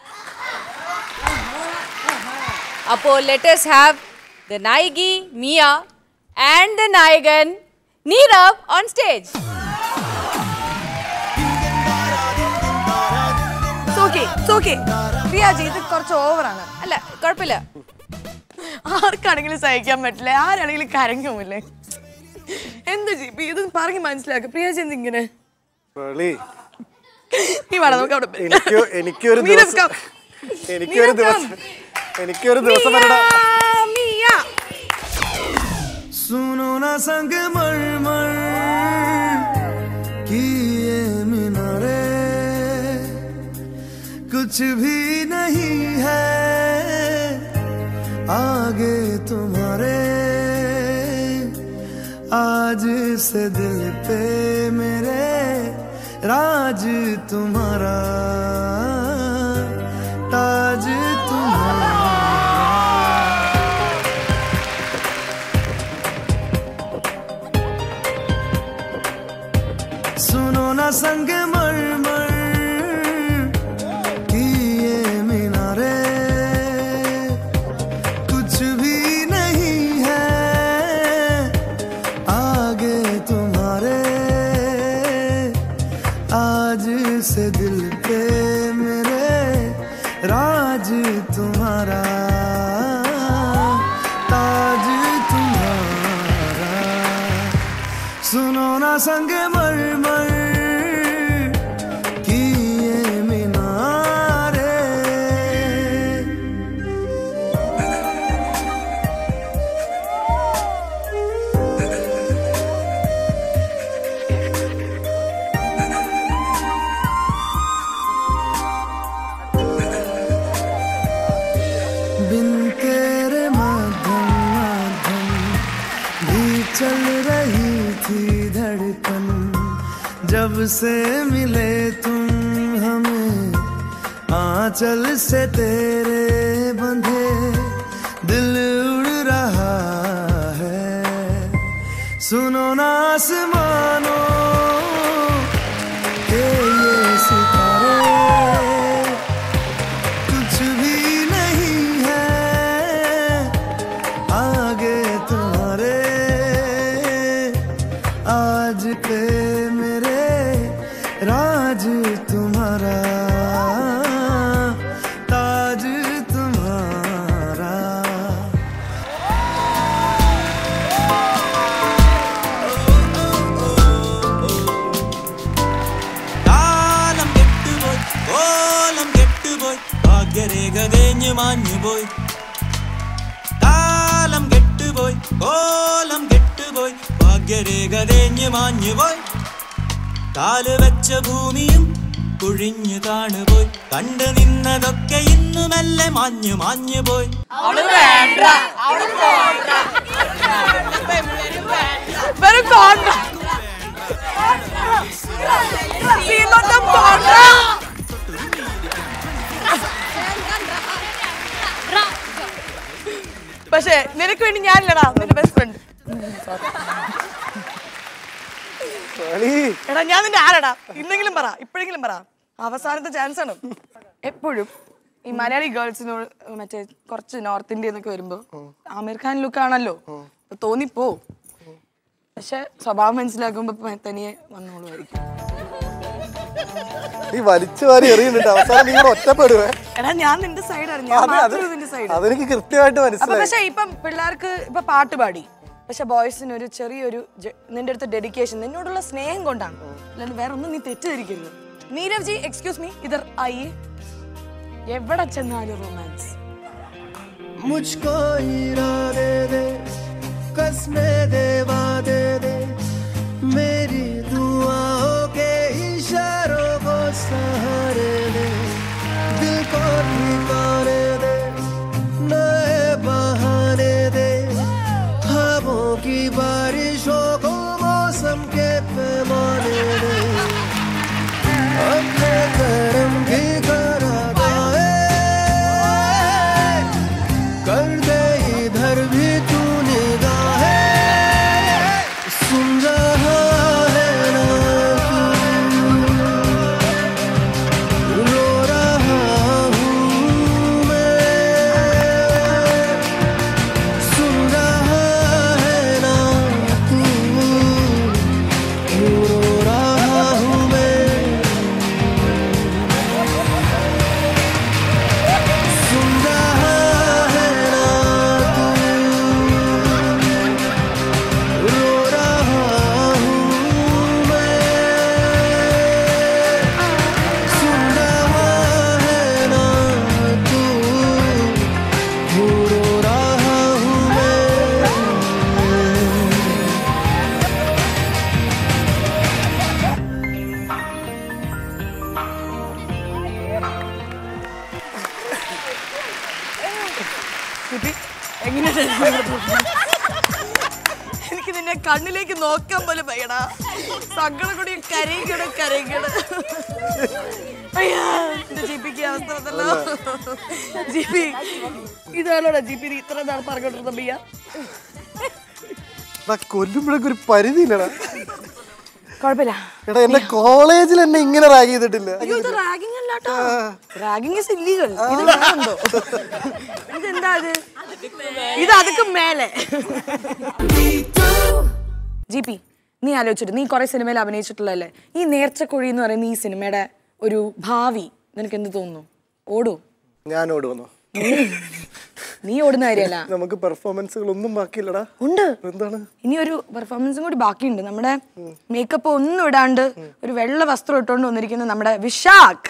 S6: അപ്പോ ലെറ്റസ് ഹാവ് ദ നായികി മിയ ആൻഡ് ദ നായകൻ നീരവ് ഓൺ സ്റ്റേജ്
S1: സോക്കെ സോക്കെ പ്രിയാജി ഇത് കുറച്ച് ഓവറാണ്
S6: അല്ല കുഴപ്പമില്ല
S1: ആർക്കാണെങ്കിലും സഹിക്കാൻ പറ്റില്ല ആരാണെങ്കിലും കരങ്ങുമില്ലേ എന്ത് ജി പി ഇത് പറഞ്ഞ് മനസ്സിലാക്കുക പ്രിയാജി എന്തിങ്ങനെ
S3: പേളി,
S1: നീ വേണം നമുക്ക് അവിടെ പോയി.
S3: എനിക്ക് എനിക്കൊരു
S1: നീരവ്
S3: ദിവസം
S1: come.
S3: എനിക്കൊരു
S1: നീരവ്
S3: ദിവസം
S1: come.
S3: എനിക്കൊരു ദിവസം വരണം
S1: മിയ
S8: सुनो ना संग मर मर की ये मीनारे कुछ भी नहीं है आगे तुम्हारे आज से दिल पे मेरे राज तुम्हारा ताज तुम्हारा सुनो ना संग मर मर की ये मीनारे कुछ भी नहीं है आगे तुम्हारे आज से दिल पे मेरे राज तुम्हारा ताज तुम्हारा सुनो ना संग मर मर की ये मीनारे बिन तेरे माध्यम माध्यम भी चल रही थी धड़कन जब से मिले तुम हमें आंचल से तेरे बंधे दिल उड़ रहा है सुनो ना आसमानों के ये सितारे कुछ भी नहीं है आगे तुम्हारे आज पे मेरे राज तुम्हारा ताज तुम्हारा
S12: കാലം കെട്ടുപോയി കോലം കെട്ടുപോയി ഭാഗ്യരേഖ തേഞ്ഞു മാഞ്ഞുപോയി കാലം കെട്ടുപോയി കോലം കെട്ടുപോയി ഭാഗ്യരേഖ തേഞ്ഞു മാഞ്ഞുപോയി കാല് വെച്ച ഭൂമിയും കുഴിഞ്ഞു താണുപോയി കണ്ടു നിന്നതൊക്കെ ഇന്നു മെല്ലെ മാഞ്ഞു മാഞ്ഞു പോയി
S1: വെറും കോൺട്ര സീനോട്ടം കോൺട്ര പക്ഷേ നിനക്ക് വേണ്ടി ഞാനില്ലടാ നിന്റെ ബെസ്റ്റ് ഫ്രണ്ട്
S3: പേളി,
S1: എടാ ഞാൻ നിന്റെ ആരടാ ഇന്നെങ്കിലും പറ ഇപ്പോഴെങ്കിലും പറ അവസാനത്തെ ചാൻസ് ആണ് എപ്പോഴും ഈ മലയാളി ഗേൾസിനോട് മറ്റേ കുറച്ച് നോർത്ത് ഇന്ത്യ എന്നൊക്കെ വരുമ്പോ ആമിർ ഖാൻ ലുക്ക് ആണല്ലോ അപ്പൊ തോന്നിപ്പോ പക്ഷെ സ്വഭാവം മനസ്സിലാക്കുമ്പോ പ- തനിയെ വന്നോളുമായിരിക്കും
S3: നീ വലിച്ചു വാരി എറിയുന്നുണ്ട് അവസാനം നീ ഇവിടെ ഒറ്റപ്പെടുവേ
S1: എടാ ഞാൻ നിന്റെ സൈഡാണ് ഞാൻ
S3: അതെ, അത്
S1: മാത്രമേ നിന്റെ സൈഡ്
S3: അതെനിക്ക് കൃത്യമായിട്ട്
S1: അപ്പൊ
S3: മനസ്സിലായി
S1: പക്ഷെ ഇപ്പം പിള്ളേർക്ക് ഇപ്പൊ പാട്ട് പാടി പക്ഷെ ബോയ്സിന് ഒരു ചെറിയൊരു ജ- നിന്റെ അടുത്ത് ഡെഡിക്കേഷൻ നിന്നോടുള്ള സ്നേഹം കൊണ്ടാണ് അല്ലാണ്ട് വേറെ ഒന്നും നീ തെറ്റിദ്ധരിക്കരുത് Neerav ji excuse me either ആയി എവിടെ ചെന്നാലും റൊമാൻസ്
S13: मुझको इरादे दे कसमे दे वादे दे मेरी दुआओं के इशारों को सहारे दे दिल को ठिकाने दे नए बहाने दे हवों की बारिशों को मौसम के पैमाने दे अपने करम की करादाए कर दे इधर भी तू निगाहें सुन रहा है ना तू रो रहा हूँ मैं सुन रहा है ना तू क्यों रो रहा हूँ मैं सुन रहा है ना तू रो रहा हूँ मैं सुन रहा है ना तू क्यों रो रहा हूँ मैं
S1: കുട്ടി എങ്ങനെയുണ്ട് എനിക്ക് നിന്നെ കണ്ണിലേക്ക് നോക്കാൻ പോലും വയ്യടാ സങ്കടം കൂടി കരയിക്കണം കരയിക്കണം അയ്യാ എന്റെ ജിപിക്ക് അവസ്ഥ വന്നല്ലോ ജിപി ഇതാണോടാ ജിപി നീ ഇത്ര നാൾ പറഞ്ഞോണ്ടിരുന്ന ബയ്യ
S3: കൊല്ലുമ്പോഴൊക്കെ ഒരു പരിധിയില്ലടാ
S1: കുഴപ്പമില്ല
S3: എടാ എന്റെ കോളേജിൽ എന്നെ ഇങ്ങനെ റാഗ് ചെയ്തിട്ടില്ല
S1: അയ്യോ ഇത് റാഗിംഗ് അല്ലാട്ടോ റാഗിംഗ് ഇസ് ഇല്ലീഗൽ ഇത് വേറെന്തോ ഇതെന്താ ഇത് ഇത് അതൊക്കെ മേലെ ജി പി നീ ആലോചിച്ചിട്ട് നീ കുറെ സിനിമയിൽ അഭിനയിച്ചിട്ടുള്ളതല്ലേ ഈ നേർച്ചക്കുഴി എന്ന് പറയുന്ന ഈ സിനിമയുടെ ഒരു ഭാവി നിനക്ക് എന്ത് തോന്നുന്നു ഓടൂ
S3: ഞാൻ ഓടുവന്നോ
S1: നീ ഓടുന്ന കാര്യമല്ല
S3: നമുക്ക് പെർഫോമൻസുകൾ ഒന്നും ബാക്കിയില്ലടാ
S1: ഉണ്ട്
S3: എന്താണ്
S1: ഇനി ഒരു പെർഫോമൻസും കൂടി ബാക്കിയുണ്ട് നമ്മുടെ മേക്കപ്പ് ഒന്നും ഇടാണ്ട് ഒരു വെള്ള വസ്ത്രം ഇട്ടുകൊണ്ട് വന്നിരിക്കുന്ന നമ്മുടെ വിശാഖ്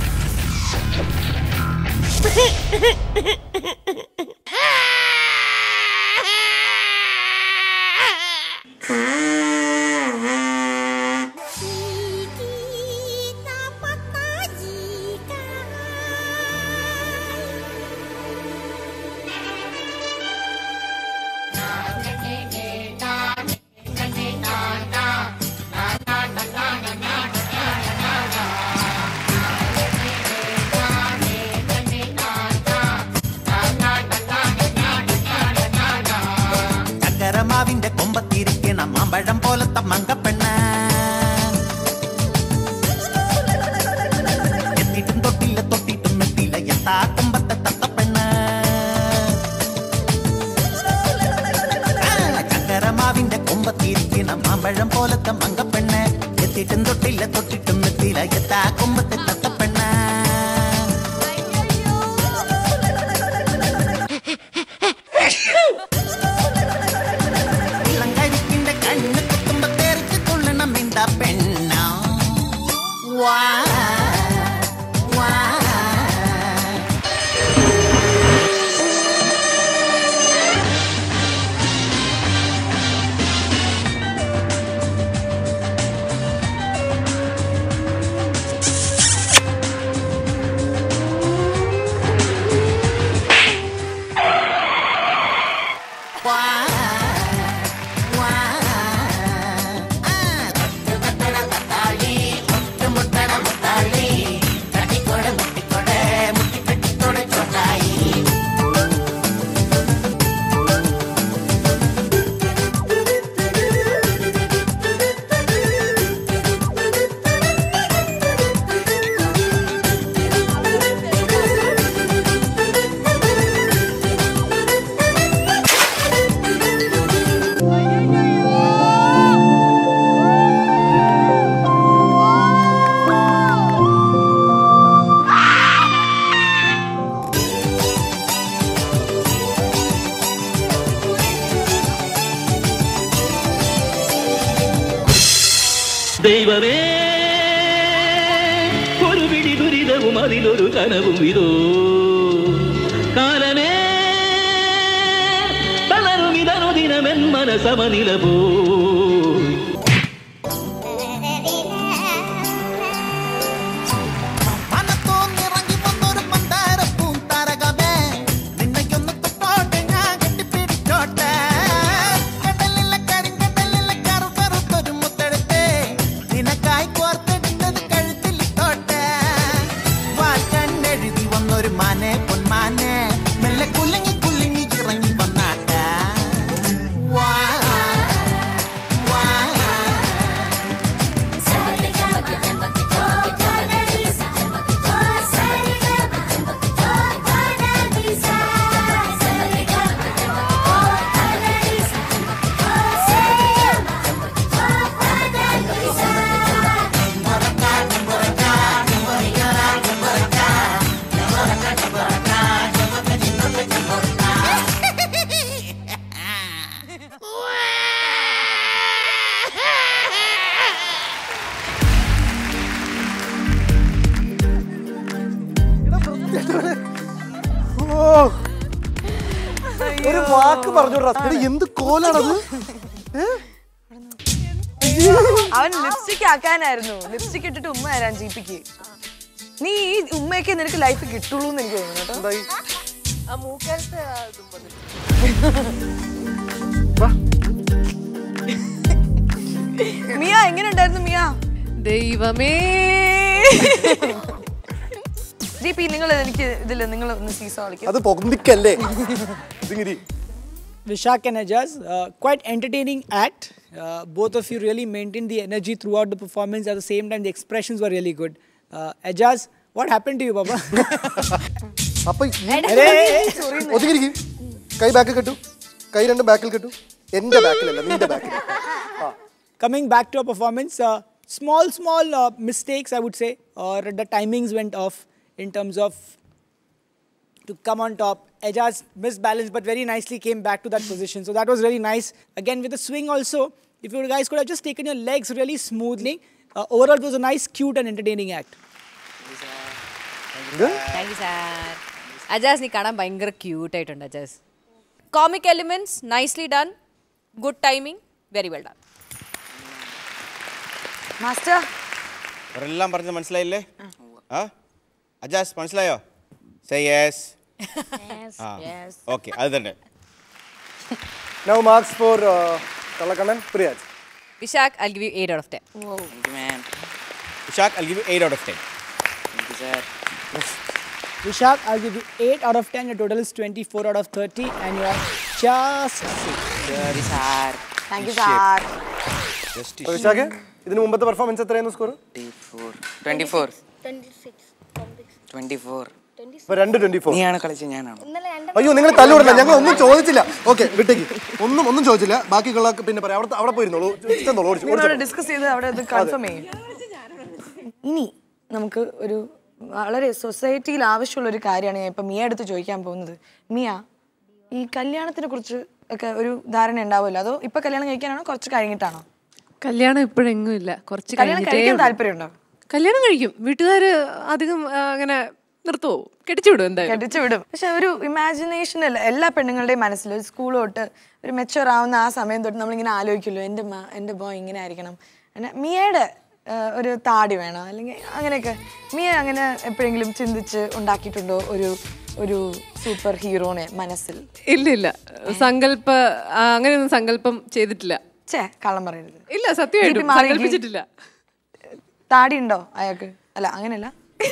S14: ചക്കരമാവിന്റെ കൊമ്പത്തിരിക്കണ മാമ്പഴം പോലത്തെ മങ്കപ്പെണ്ണ് എത്തിയിട്ടും തൊട്ടില്ല തൊട്ടിട്ടും എത്തിയില്ല എത്താ കൊമ്പത്തെ തത്തപ്പെണ്ണ് ആ, ചക്കരമാവിന്റെ കൊമ്പത്തിരിക്കണ മാമ്പഴം പോലത്തെ മങ്കപ്പെണ്ണ് എത്തിയിട്ടും തൊട്ടില്ല തൊട്ടിട്ടും എത്തിയില്ല എത്താ കൊമ്പത്തെ തത്തപ്പെണ്ണ് ഇളങ്കരിക്കിന്റെ കണ്ണ് കുത്തുമ്പോ തെറിച്ച് തുള്ളണം എന്താ പെണ്ണ വാ വാ
S15: ദൈവമേ ജീവിതവും അതിലൊരു കനവും ഇതോ കാലമേ തളരുമിതനു ദിനമെൻ മനസമനില പോയി
S14: മനത്തോന്നിറങ്ങി വന്നൊരു മന്ദാരപ്പൂം താരകമേ നിന്നെയൊന്ന് തൊട്ടോട്ടെ ഞാൻ കെട്ടിപ്പിടിച്ചോട്ടെ കടലിലെ കരിങ്കടലിലെ കറുകറുത്തൊരു മുത്തെടുത്തേ നിനക്കായി കോർത്തെടുത്തത് കഴുത്തിലിട്ടോട്ടെ വാൽ കണ്ടെഴുതി വന്നൊരു മാനെ പൊന്മാനെ മെല്ലെ കുലുങ്ങി കുലുങ്ങി ഇറങ്ങി വന്നാട്ടെ വാ വാ
S3: ഓ ഒരു വാക്ക് പറഞ്ഞോടാ എടാ, എന്ത് കോലാണത്
S1: അവൻ ലിപ്സ്റ്റിക് ആക്കാനായിരുന്നു ലിപ്സ്റ്റിക് ഇട്ടിട്ട് ഉമ്മ തരാൻ ജീപ്പിക്ക് നീ ഈ ഉമ്മയൊക്കെ നിനക്ക് ലൈഫ് കിട്ടുള്ളൂ എന്ന് എനിക്ക് തോന്നുന്നു കേട്ടോ
S6: ആ മൂക്കാലത്തെ ആ ഇതും വന്നിട്ട്.
S1: മിയ എങ്ങനെ ഉണ്ടായിരുന്നു മിയ
S4: ദൈവമേ
S1: ജി പി നിങ്ങൾ എനിക്ക് ഇതില് നിങ്ങൾ ഒന്ന് സീസോ കളിക്കും
S3: അത് പൊന്തിക്കല്ലേ ഇതിങ്ങിരി
S2: Vishak and Ajaz, uh, quite entertaining act. Uh, both of you really maintained the energy throughout the performance. At the same time, the expressions were really good. Uh, Ajaz, what happened to you, Baba?
S3: അപ്പൊ
S2: അരേ,
S3: ഒതുങ്ങിരിക്കും കൈ ബാക്കിൽ കെട്ടു കൈ രണ്ടും ബാക്കിൽ കെട്ടു എന്റെ ബാക്കിലല്ല നിന്റെ ബാക്കിൽ
S2: Coming back to our performance, uh, small, small uh, mistakes, I would say, or the timings went off in terms of to come on top. Ajaz misbalanced, but very nicely came back to that position. So that was really nice. Again, with the swing also, if you guys could have just taken your legs really smoothly, uh, overall it was a nice, cute and entertaining act.
S6: Thank you sir Ajas നീ കാണാൻ ഭയങ്കര cute ആയിട്ടുണ്ട് Ajas comic elements nicely done good timing very well done
S1: master
S5: അവരെല്ലാം പറഞ്ഞത് മനസ്സിലായില്ലേ ആ അജാസ് മനസ്സിലായോ say yes ആ ഓക്കെ അത് തന്നെ
S3: നൗ മാർക്സ് ഫോർ കള്ളക്കണ്ണൻ പ്രിയാജ്
S6: Vishak I give you 8 out of 10
S5: Vishak I give 8 out of 10
S2: Vishak, I'll give you 8 out of 10. Your total is 24 out of 30, and you are just safe.
S1: Thank you sir
S3: അപ്പൊ വിശാഖ് ഇതിന് മുമ്പത്തെ performance എത്രയായിരുന്നു score
S16: twenty four twenty four
S3: ഇപ്പൊ രണ്ട് twenty four
S16: നീയാണ് കളിച്ചത് ഞാനാണ്
S3: അയ്യോ നിങ്ങൾ തല്ലുവിടണ്ട ഞങ്ങൾ ഒന്നും ചോദിച്ചില്ല ഓക്കെ വിട്ടേക്ക് ഒന്നും ഒന്നും ചോദിച്ചില്ല ബാക്കിയുള്ള പിന്നെ പറയാം അവിടെ അവിടെ പോയിരുന്നോളൂ ഇഷ്ടം ഓടിച്ചു
S1: നിങ്ങളോട് ഡിസ്കസ് ചെയ്ത് അവിടെ അത് കൺഫേം ചെയ്യും ഇനി നമുക്ക് ഒരു വളരെ സൊസൈറ്റിയിൽ ആവശ്യമുള്ള ഒരു കാര്യമാണ് ഞാൻ ഇപ്പം മിയ അടുത്ത് ചോദിക്കാൻ പോകുന്നത് മിയ ഈ കല്യാണത്തിനെ കുറിച്ച് ഒക്കെ ഒരു ധാരണ ഉണ്ടാവുമല്ലോ അതോ ഇപ്പൊ കല്യാണം കഴിക്കാനാണോ കുറച്ച് കഴിഞ്ഞിട്ടാണോ
S4: കല്യാണം ഇപ്പോഴെങ്ങും ഇല്ല കുറച്ച്
S1: കല്യാണം
S4: കഴിഞ്ഞിട്ടേ
S1: കഴിക്കാൻ
S4: ഉള്ളൂ.
S1: താല്പര്യമുണ്ടോ
S4: കല്യാണം കഴിക്കും വീട്ടുകാർ അധികം ആ, അങ്ങനെ നിർത്തുവോ കെട്ടിച്ചു വിടും എന്തായാലും
S1: കെട്ടിച്ചു വിടും പക്ഷെ ഒരു ഇമാജിനേഷൻ അല്ല എല്ലാ പെണ്ണുങ്ങളുടെയും മനസ്സിൽ ഒരു സ്കൂൾ തൊട്ട് ഒരു മെച്ചുവർ ആവുന്ന ആ സമയം തൊട്ട് നമ്മളിങ്ങനെ ആലോചിക്കുമല്ലോ എൻ്റെ മാ എൻ്റെ ബോയ് ഇങ്ങനെ ആയിരിക്കണം പിന്നെ മിയയുടെ ആ, ഒരു താടി വേണം അല്ലെങ്കിൽ അങ്ങനെയൊക്കെ മിയ അങ്ങനെ എപ്പോഴെങ്കിലും ചിന്തിച്ച് ഉണ്ടാക്കിയിട്ടുണ്ടോ ഒരു ഒരു സൂപ്പർ ഹീറോനെ മനസ്സിൽ
S4: ഇല്ല ഇല്ല സങ്കല്പ ആ, അങ്ങനെയൊന്നും സങ്കല്പം ചെയ്തിട്ടില്ല
S1: ചേ കള്ളം പറയരുത്
S4: ഇല്ല സത്യമായിട്ടും
S1: ജിപി മാറിക്ക്.
S4: സങ്കല്പിച്ചിട്ടില്ല
S1: താടി ഉണ്ടോ അയാൾക്ക് അല്ല അങ്ങനെയല്ല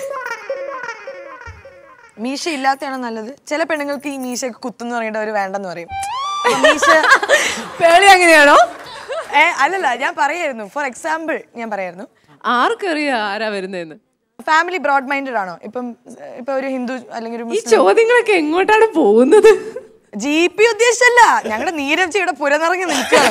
S1: മീശ ഇല്ലാത്തതാണോ നല്ലത് ചില പെണ്ണുങ്ങൾക്ക് ഈ മീശ കുത്തുന്ന് പറഞ്ഞിട്ട് അവർ വേണ്ടെന്ന് പറയും അപ്പൊ മീശ
S4: പേളി അങ്ങനെയാണോ
S1: ഏ അല്ലല്ല ഞാൻ പറയായിരുന്നു ഫോർ എക്സാമ്പിൾ ഞാൻ പറയായിരുന്നു
S4: ആർക്കറിയാം ആരാ വരുന്നതെന്ന്
S1: ഫാമിലി ബ്രോഡ് മൈൻഡഡ് ആണോ ഇപ്പം ഇപ്പൊ ഒരു ഹിന്ദു അല്ലെങ്കിൽ ഒരു
S4: ഈ
S1: മുസ്ലിം
S4: ചോദ്യങ്ങളൊക്കെ എങ്ങോട്ടാണ് പോകുന്നത്
S1: ജി പി ഉദ്ദേശിച്ചല്ല ഞങ്ങളുടെ നീരജ് ഇവിടെ പുരനിറങ്ങി നിൽക്കുകയാണ്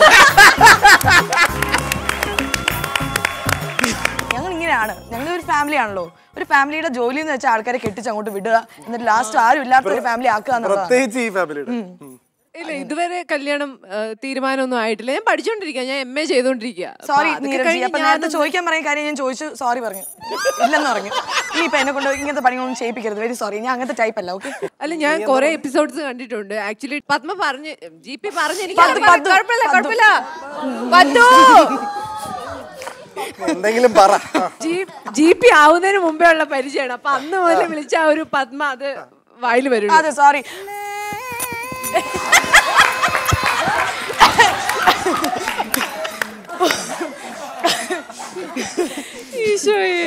S1: ഞങ്ങൾ ഇങ്ങനെയാണ് ഞങ്ങൾ ഒരു ഫാമിലി ആണല്ലോ ഒരു ഫാമിലിയുടെ ജോലി എന്ന് വെച്ചാൽ ആൾക്കാരെ കെട്ടിച്ച് അങ്ങോട്ട് വിടുക എന്നിട്ട് ലാസ്റ്റ് ആരും ഇല്ലാത്ത ഒരു ഫാമിലി ആക്കുക എന്നുള്ളതാണ്
S3: പ്രത്യേകിച്ച് ഈ ഫാമിലിയുടെ
S4: ഇല്ല ഇതുവരെ കല്യാണം ആ, തീരുമാനമൊന്നും ആയിട്ടില്ല ഞാൻ പഠിച്ചോണ്ടിരിക്കുക ഞാൻ എം എ ചെയ്തോണ്ടിരിക്കുക
S1: സോറി നീരജ് അപ്പൊ നേരത്തെ ചോദിക്കാൻ പറഞ്ഞ കാര്യം ഞാൻ ചോദിച്ചു സോറി പറഞ്ഞു ഇല്ലെന്ന് പറഞ്ഞു ഇനിയിപ്പൊ എന്നെ കൊണ്ട് ഇങ്ങനത്തെ പണികളൊന്നും ചെയ്യിപ്പിക്കരുത് വെരി സോറി ഞാൻ അങ്ങനത്തെ ടൈപ്പ് അല്ല ഓക്കെ
S4: അല്ല ഞാൻ കുറെ എപ്പിസോഡ്സ് കണ്ടിട്ടുണ്ട് ആക്ച്വലി പത്മ പറഞ്ഞ് ജി പി പറഞ്ഞ് എനിക്ക്
S1: പത്ത്,
S4: അറിയാം.
S1: പത്ത്,
S4: കുഴപ്പമില്ല
S1: പത്ത്.
S4: കുഴപ്പമില്ല പറ്റൂ
S3: എന്തെങ്കിലും പറ ആ.
S4: ജി പി ആവുന്നതിന് മുമ്പേ ഉള്ള പരിചയമാണ് അപ്പൊ അന്ന് മുതൽ വിളിച്ച ആ ഒരു പത്മ അത് വായിൽ വരും
S1: അതെ സോറി
S4: ഈശോയെ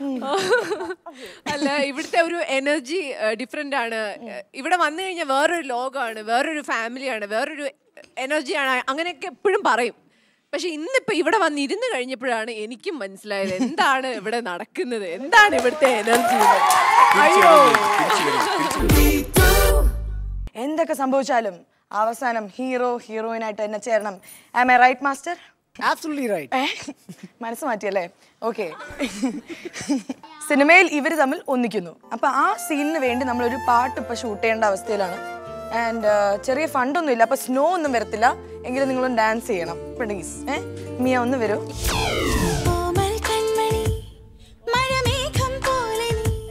S4: അല്ല ഇവിടുത്തെ ഒരു എനർജി ഡിഫറെന്റ് ആണ് ഇവിടെ വന്നു കഴിഞ്ഞാൽ വേറൊരു ലോകമാണ് വേറൊരു ഫാമിലിയാണ് വേറൊരു എനർജിയാണ് അങ്ങനെയൊക്കെ എപ്പോഴും പറയും പക്ഷെ ഇന്നിപ്പോ ഇവിടെ വന്ന് ഇരുന്ന് കഴിഞ്ഞപ്പോഴാണ് എനിക്കും മനസ്സിലായത് എന്താണ് ഇവിടെ നടക്കുന്നത് എന്താണ് ഇവിടുത്തെ എനർജി അയ്യോ
S1: എന്തൊക്കെ സംഭവിച്ചാലും അവസാനം ഹീറോ ഹീറോയിനായിട്ട് എന്നെ ചേരണം am I right master
S2: absolutely right
S1: മനസ്സ് മാറ്റിയല്ലേ ഓക്കെ സിനിമയിൽ ഇവർ തമ്മിൽ ഒന്നിക്കുന്നു അപ്പൊ ആ സീനിന് വേണ്ടി നമ്മളൊരു പാട്ട് ഇപ്പൊ ഷൂട്ട് ചെയ്യേണ്ട അവസ്ഥയിലാണ് ആൻഡ് ചെറിയ ഫണ്ടൊന്നും ഇല്ല അപ്പൊ സ്നോ ഒന്നും വരത്തില്ല എങ്കിലും നിങ്ങളൊന്ന് ഡാൻസ് ചെയ്യണം പ്ലീസ് ഏ മിയ ഒന്ന് വരൂ
S17: കോമൽ കൺമണി മഴമേഘം പോലെ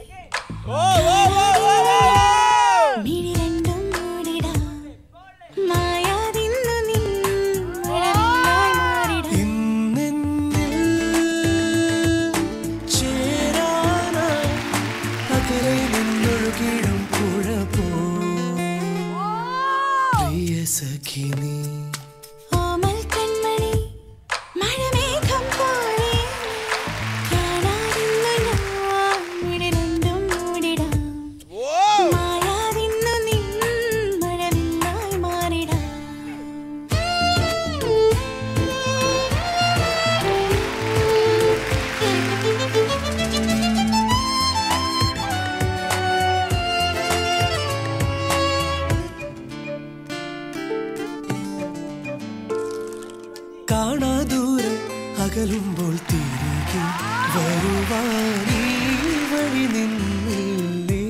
S17: നീ മിഴി രണ്ടും മൂടിടാ മായാതിന്നു നിൻ മഴവില്ലായി മാറിടാ
S13: ഇന്നെന്നിൽ ചേരാനായി അകലെ നിന്നൊഴുകിടും പുഴ പോ പ്രിയ സഖി നീ
S17: കോമൽ കൺമണി മഴമേഘം പോലെ കാണാതിന്നു ഞാൻ മിഴി രണ്ടും മൂടിടാ മായാതിന്നു നിൻ മഴവില്ലായി മാറിടാ
S13: കാണാദൂരം അകലുമ്പോൾ തിരികെ വരുവാനീ വഴി നിന്നില്ലേ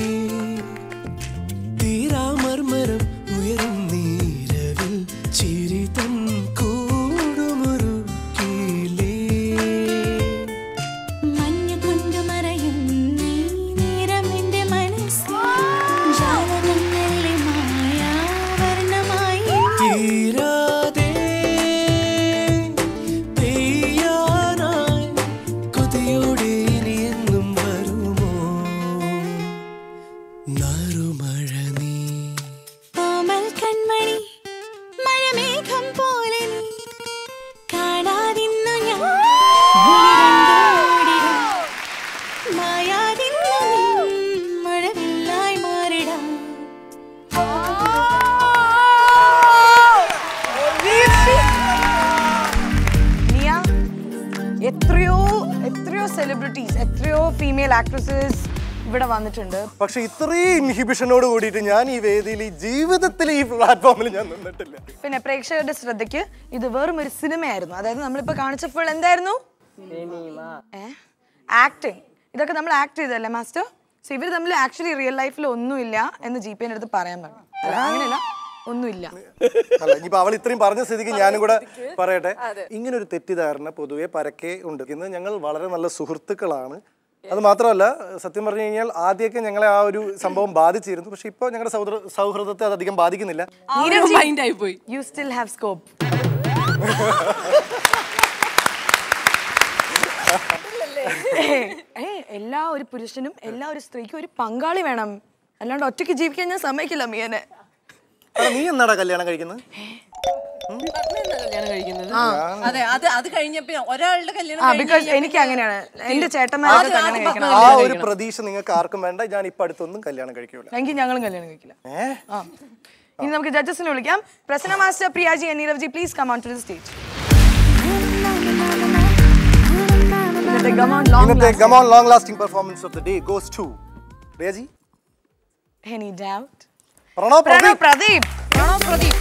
S13: തീരാമർമരം ഉയരും നീരവിൽ ചിരി തൻ കൂടുമൊരുക്കിലേ
S17: മഞ്ഞു കൊണ്ടു മറയും നീ നേരം എന്റെ മനസ്സിൽ ജാലകങ്ങളിലെ മായാവർണ്ണമായി
S13: തീരാതെ പെയ്യാനായി കൊതിയോടെ ഇനി എന്നും വരുമോ നറുമഴ നീ
S17: കോമൽ കൺമണി മഴമേഘം പോലെ നീ കാണാതിന്നു ഞാൻ മിഴിരണ്ടും മൂടിടാം. മായാതിന്നു നിൻ മഴവില്ലായി മാറിടാം
S1: മിയ എത്രയോ എത്രയോ സെലിബ്രിറ്റീസ് എത്രയോ ഫീമെയിൽ ആക്ട്രസസ് ഇവിടെ വന്നിട്ടുണ്ട്
S3: പക്ഷെ ഇത്രയും ഇൻഹിബിഷനോട് കൂടിയിട്ട് ഞാൻ ഈ വേദിയിൽ ഈ ജീവിതത്തിൽ ഈ പ്ലാറ്റ്ഫോമിൽ ഞാൻ നിന്നിട്ടില്ല
S1: പിന്നെ പ്രേക്ഷകരുടെ ശ്രദ്ധയ്ക്ക് ഇത് വെറും ഒരു സിനിമയായിരുന്നു അതായത് നമ്മളിപ്പോ കാണിച്ച ഫുൾ എന്തായിരുന്നു ആക്ടിങ് ഇതൊക്കെ നമ്മൾ ആക്ട് ചെയ്തല്ലേ മാസ്റ്റർ സോ ഇവർ തമ്മിൽ ആക്ച്വലി റിയൽ ലൈഫിൽ ഒന്നുമില്ല എന്ന് ജി പിന്റെ അടുത്ത് പറയാൻ പറഞ്ഞു അല്ല, അങ്ങനെയല്ല ഒന്നുമില്ല
S3: അല്ല ഇനിയിപ്പോ അവൾ ഇത്രയും പറഞ്ഞ സ്ഥിതിക്ക് ഞാനും കൂടെ പറയട്ടെ ഇങ്ങനെ ഒരു തെറ്റിദ്ധാരണ പൊതുവെ പരക്കെ ഉണ്ട് ഇന്ന് ഞങ്ങൾ വളരെ നല്ല സുഹൃത്തുക്കളാണ് അത് മാത്രമല്ല സത്യം പറഞ്ഞു കഴിഞ്ഞാൽ ആദ്യമൊക്കെ ഞങ്ങളെ ആ ഒരു സംഭവം ബാധിച്ചിരുന്നു പക്ഷെ ഇപ്പോൾ ഞങ്ങളുടെ സൗഹൃദ സൗഹൃദത്തെ അത് അധികം ബാധിക്കുന്നില്ല
S4: മൈൻഡായി പോയി
S1: യു സ്റ്റിൽ ഹാവ് സ്കോപ്പ് എല്ലാ ഒരു പുരുഷനും എല്ലാ ഒരു സ്ത്രീക്കും ഒരു പങ്കാളി വേണം അല്ലാണ്ട് ഒറ്റയ്ക്ക് ജീവിക്കാൻ ഞാൻ സമ്മതിക്കില്ല മിയനെ
S3: എടാ, നീ എന്നാടാ കല്യാണം കഴിക്കുന്നത്
S4: കല്യാണം കഴിക്കുന്നത് അതെ അത് അത് കഴിഞ്ഞപ്പോ ഒരാളുടെ കല്യാണം
S1: ആ
S4: കഴിഞ്ഞ്
S1: ബിക്കോസ്
S4: കഴിഞ്ഞാ
S1: എനിക്ക്
S4: പിന്നെ
S1: അങ്ങനെയാണ് എന്റെ ചേട്ടന്മാരൊക്കെ
S4: ആദ്യം-
S1: കല്യാണം
S4: ആദ്യം
S1: കഴിക്കണം
S3: ആ ഒരു പ്രതീക്ഷ നിങ്ങൾക്ക് ആർക്കും വേണ്ട ഞാൻ ഇപ്പൊ അടുത്തൊന്നും കല്യാണം കഴിക്കൂല
S1: എങ്കിൽ ഞങ്ങളും കല്യാണം കഴിക്കില്ല
S3: ഏ
S1: ആ ഇനി നമുക്ക് ജഡ്ജസിനെ വിളിക്കാം Prasanna master Priyaji and Neerav ji please come on to the stage
S3: ഇന്നത്തെ come on long lasting performance of the day goes to റിയാജി
S1: എനി ഡൗട്ട്
S3: പ്രണവ്
S1: പ്രണവ്
S3: പ്രദീപ്
S1: പ്രദീപ് പ്രണവ് പ്രദീപ്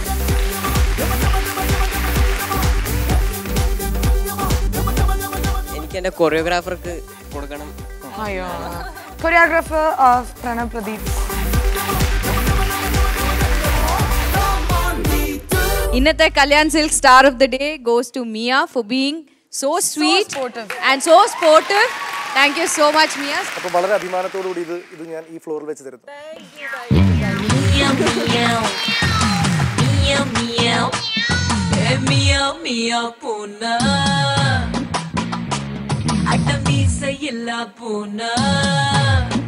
S10: എനിക്ക് എൻ്റെ കൊറിയോഗ്രാഫർക്ക് കൊടുക്കണം
S1: അയ്യോ കൊറിയോഗ്രാഫർ ഓഫ് പ്രണവ് പ്രദീപ്
S6: ഇന്നത്തെ Kalyan silk star of the day goes to Miya for being so sweet and so sportive thank you so much Miya
S3: അപ്പൊ വളരെ അഭിമാനത്തോടു കൂടി ഇത് ഇത് ഞാൻ ഈ ഫ്ലോറിൽ വെച്ച് തരുന്നു
S18: Meow meow, Eh, meow meow பூனா அட மீசையில்லா பூனா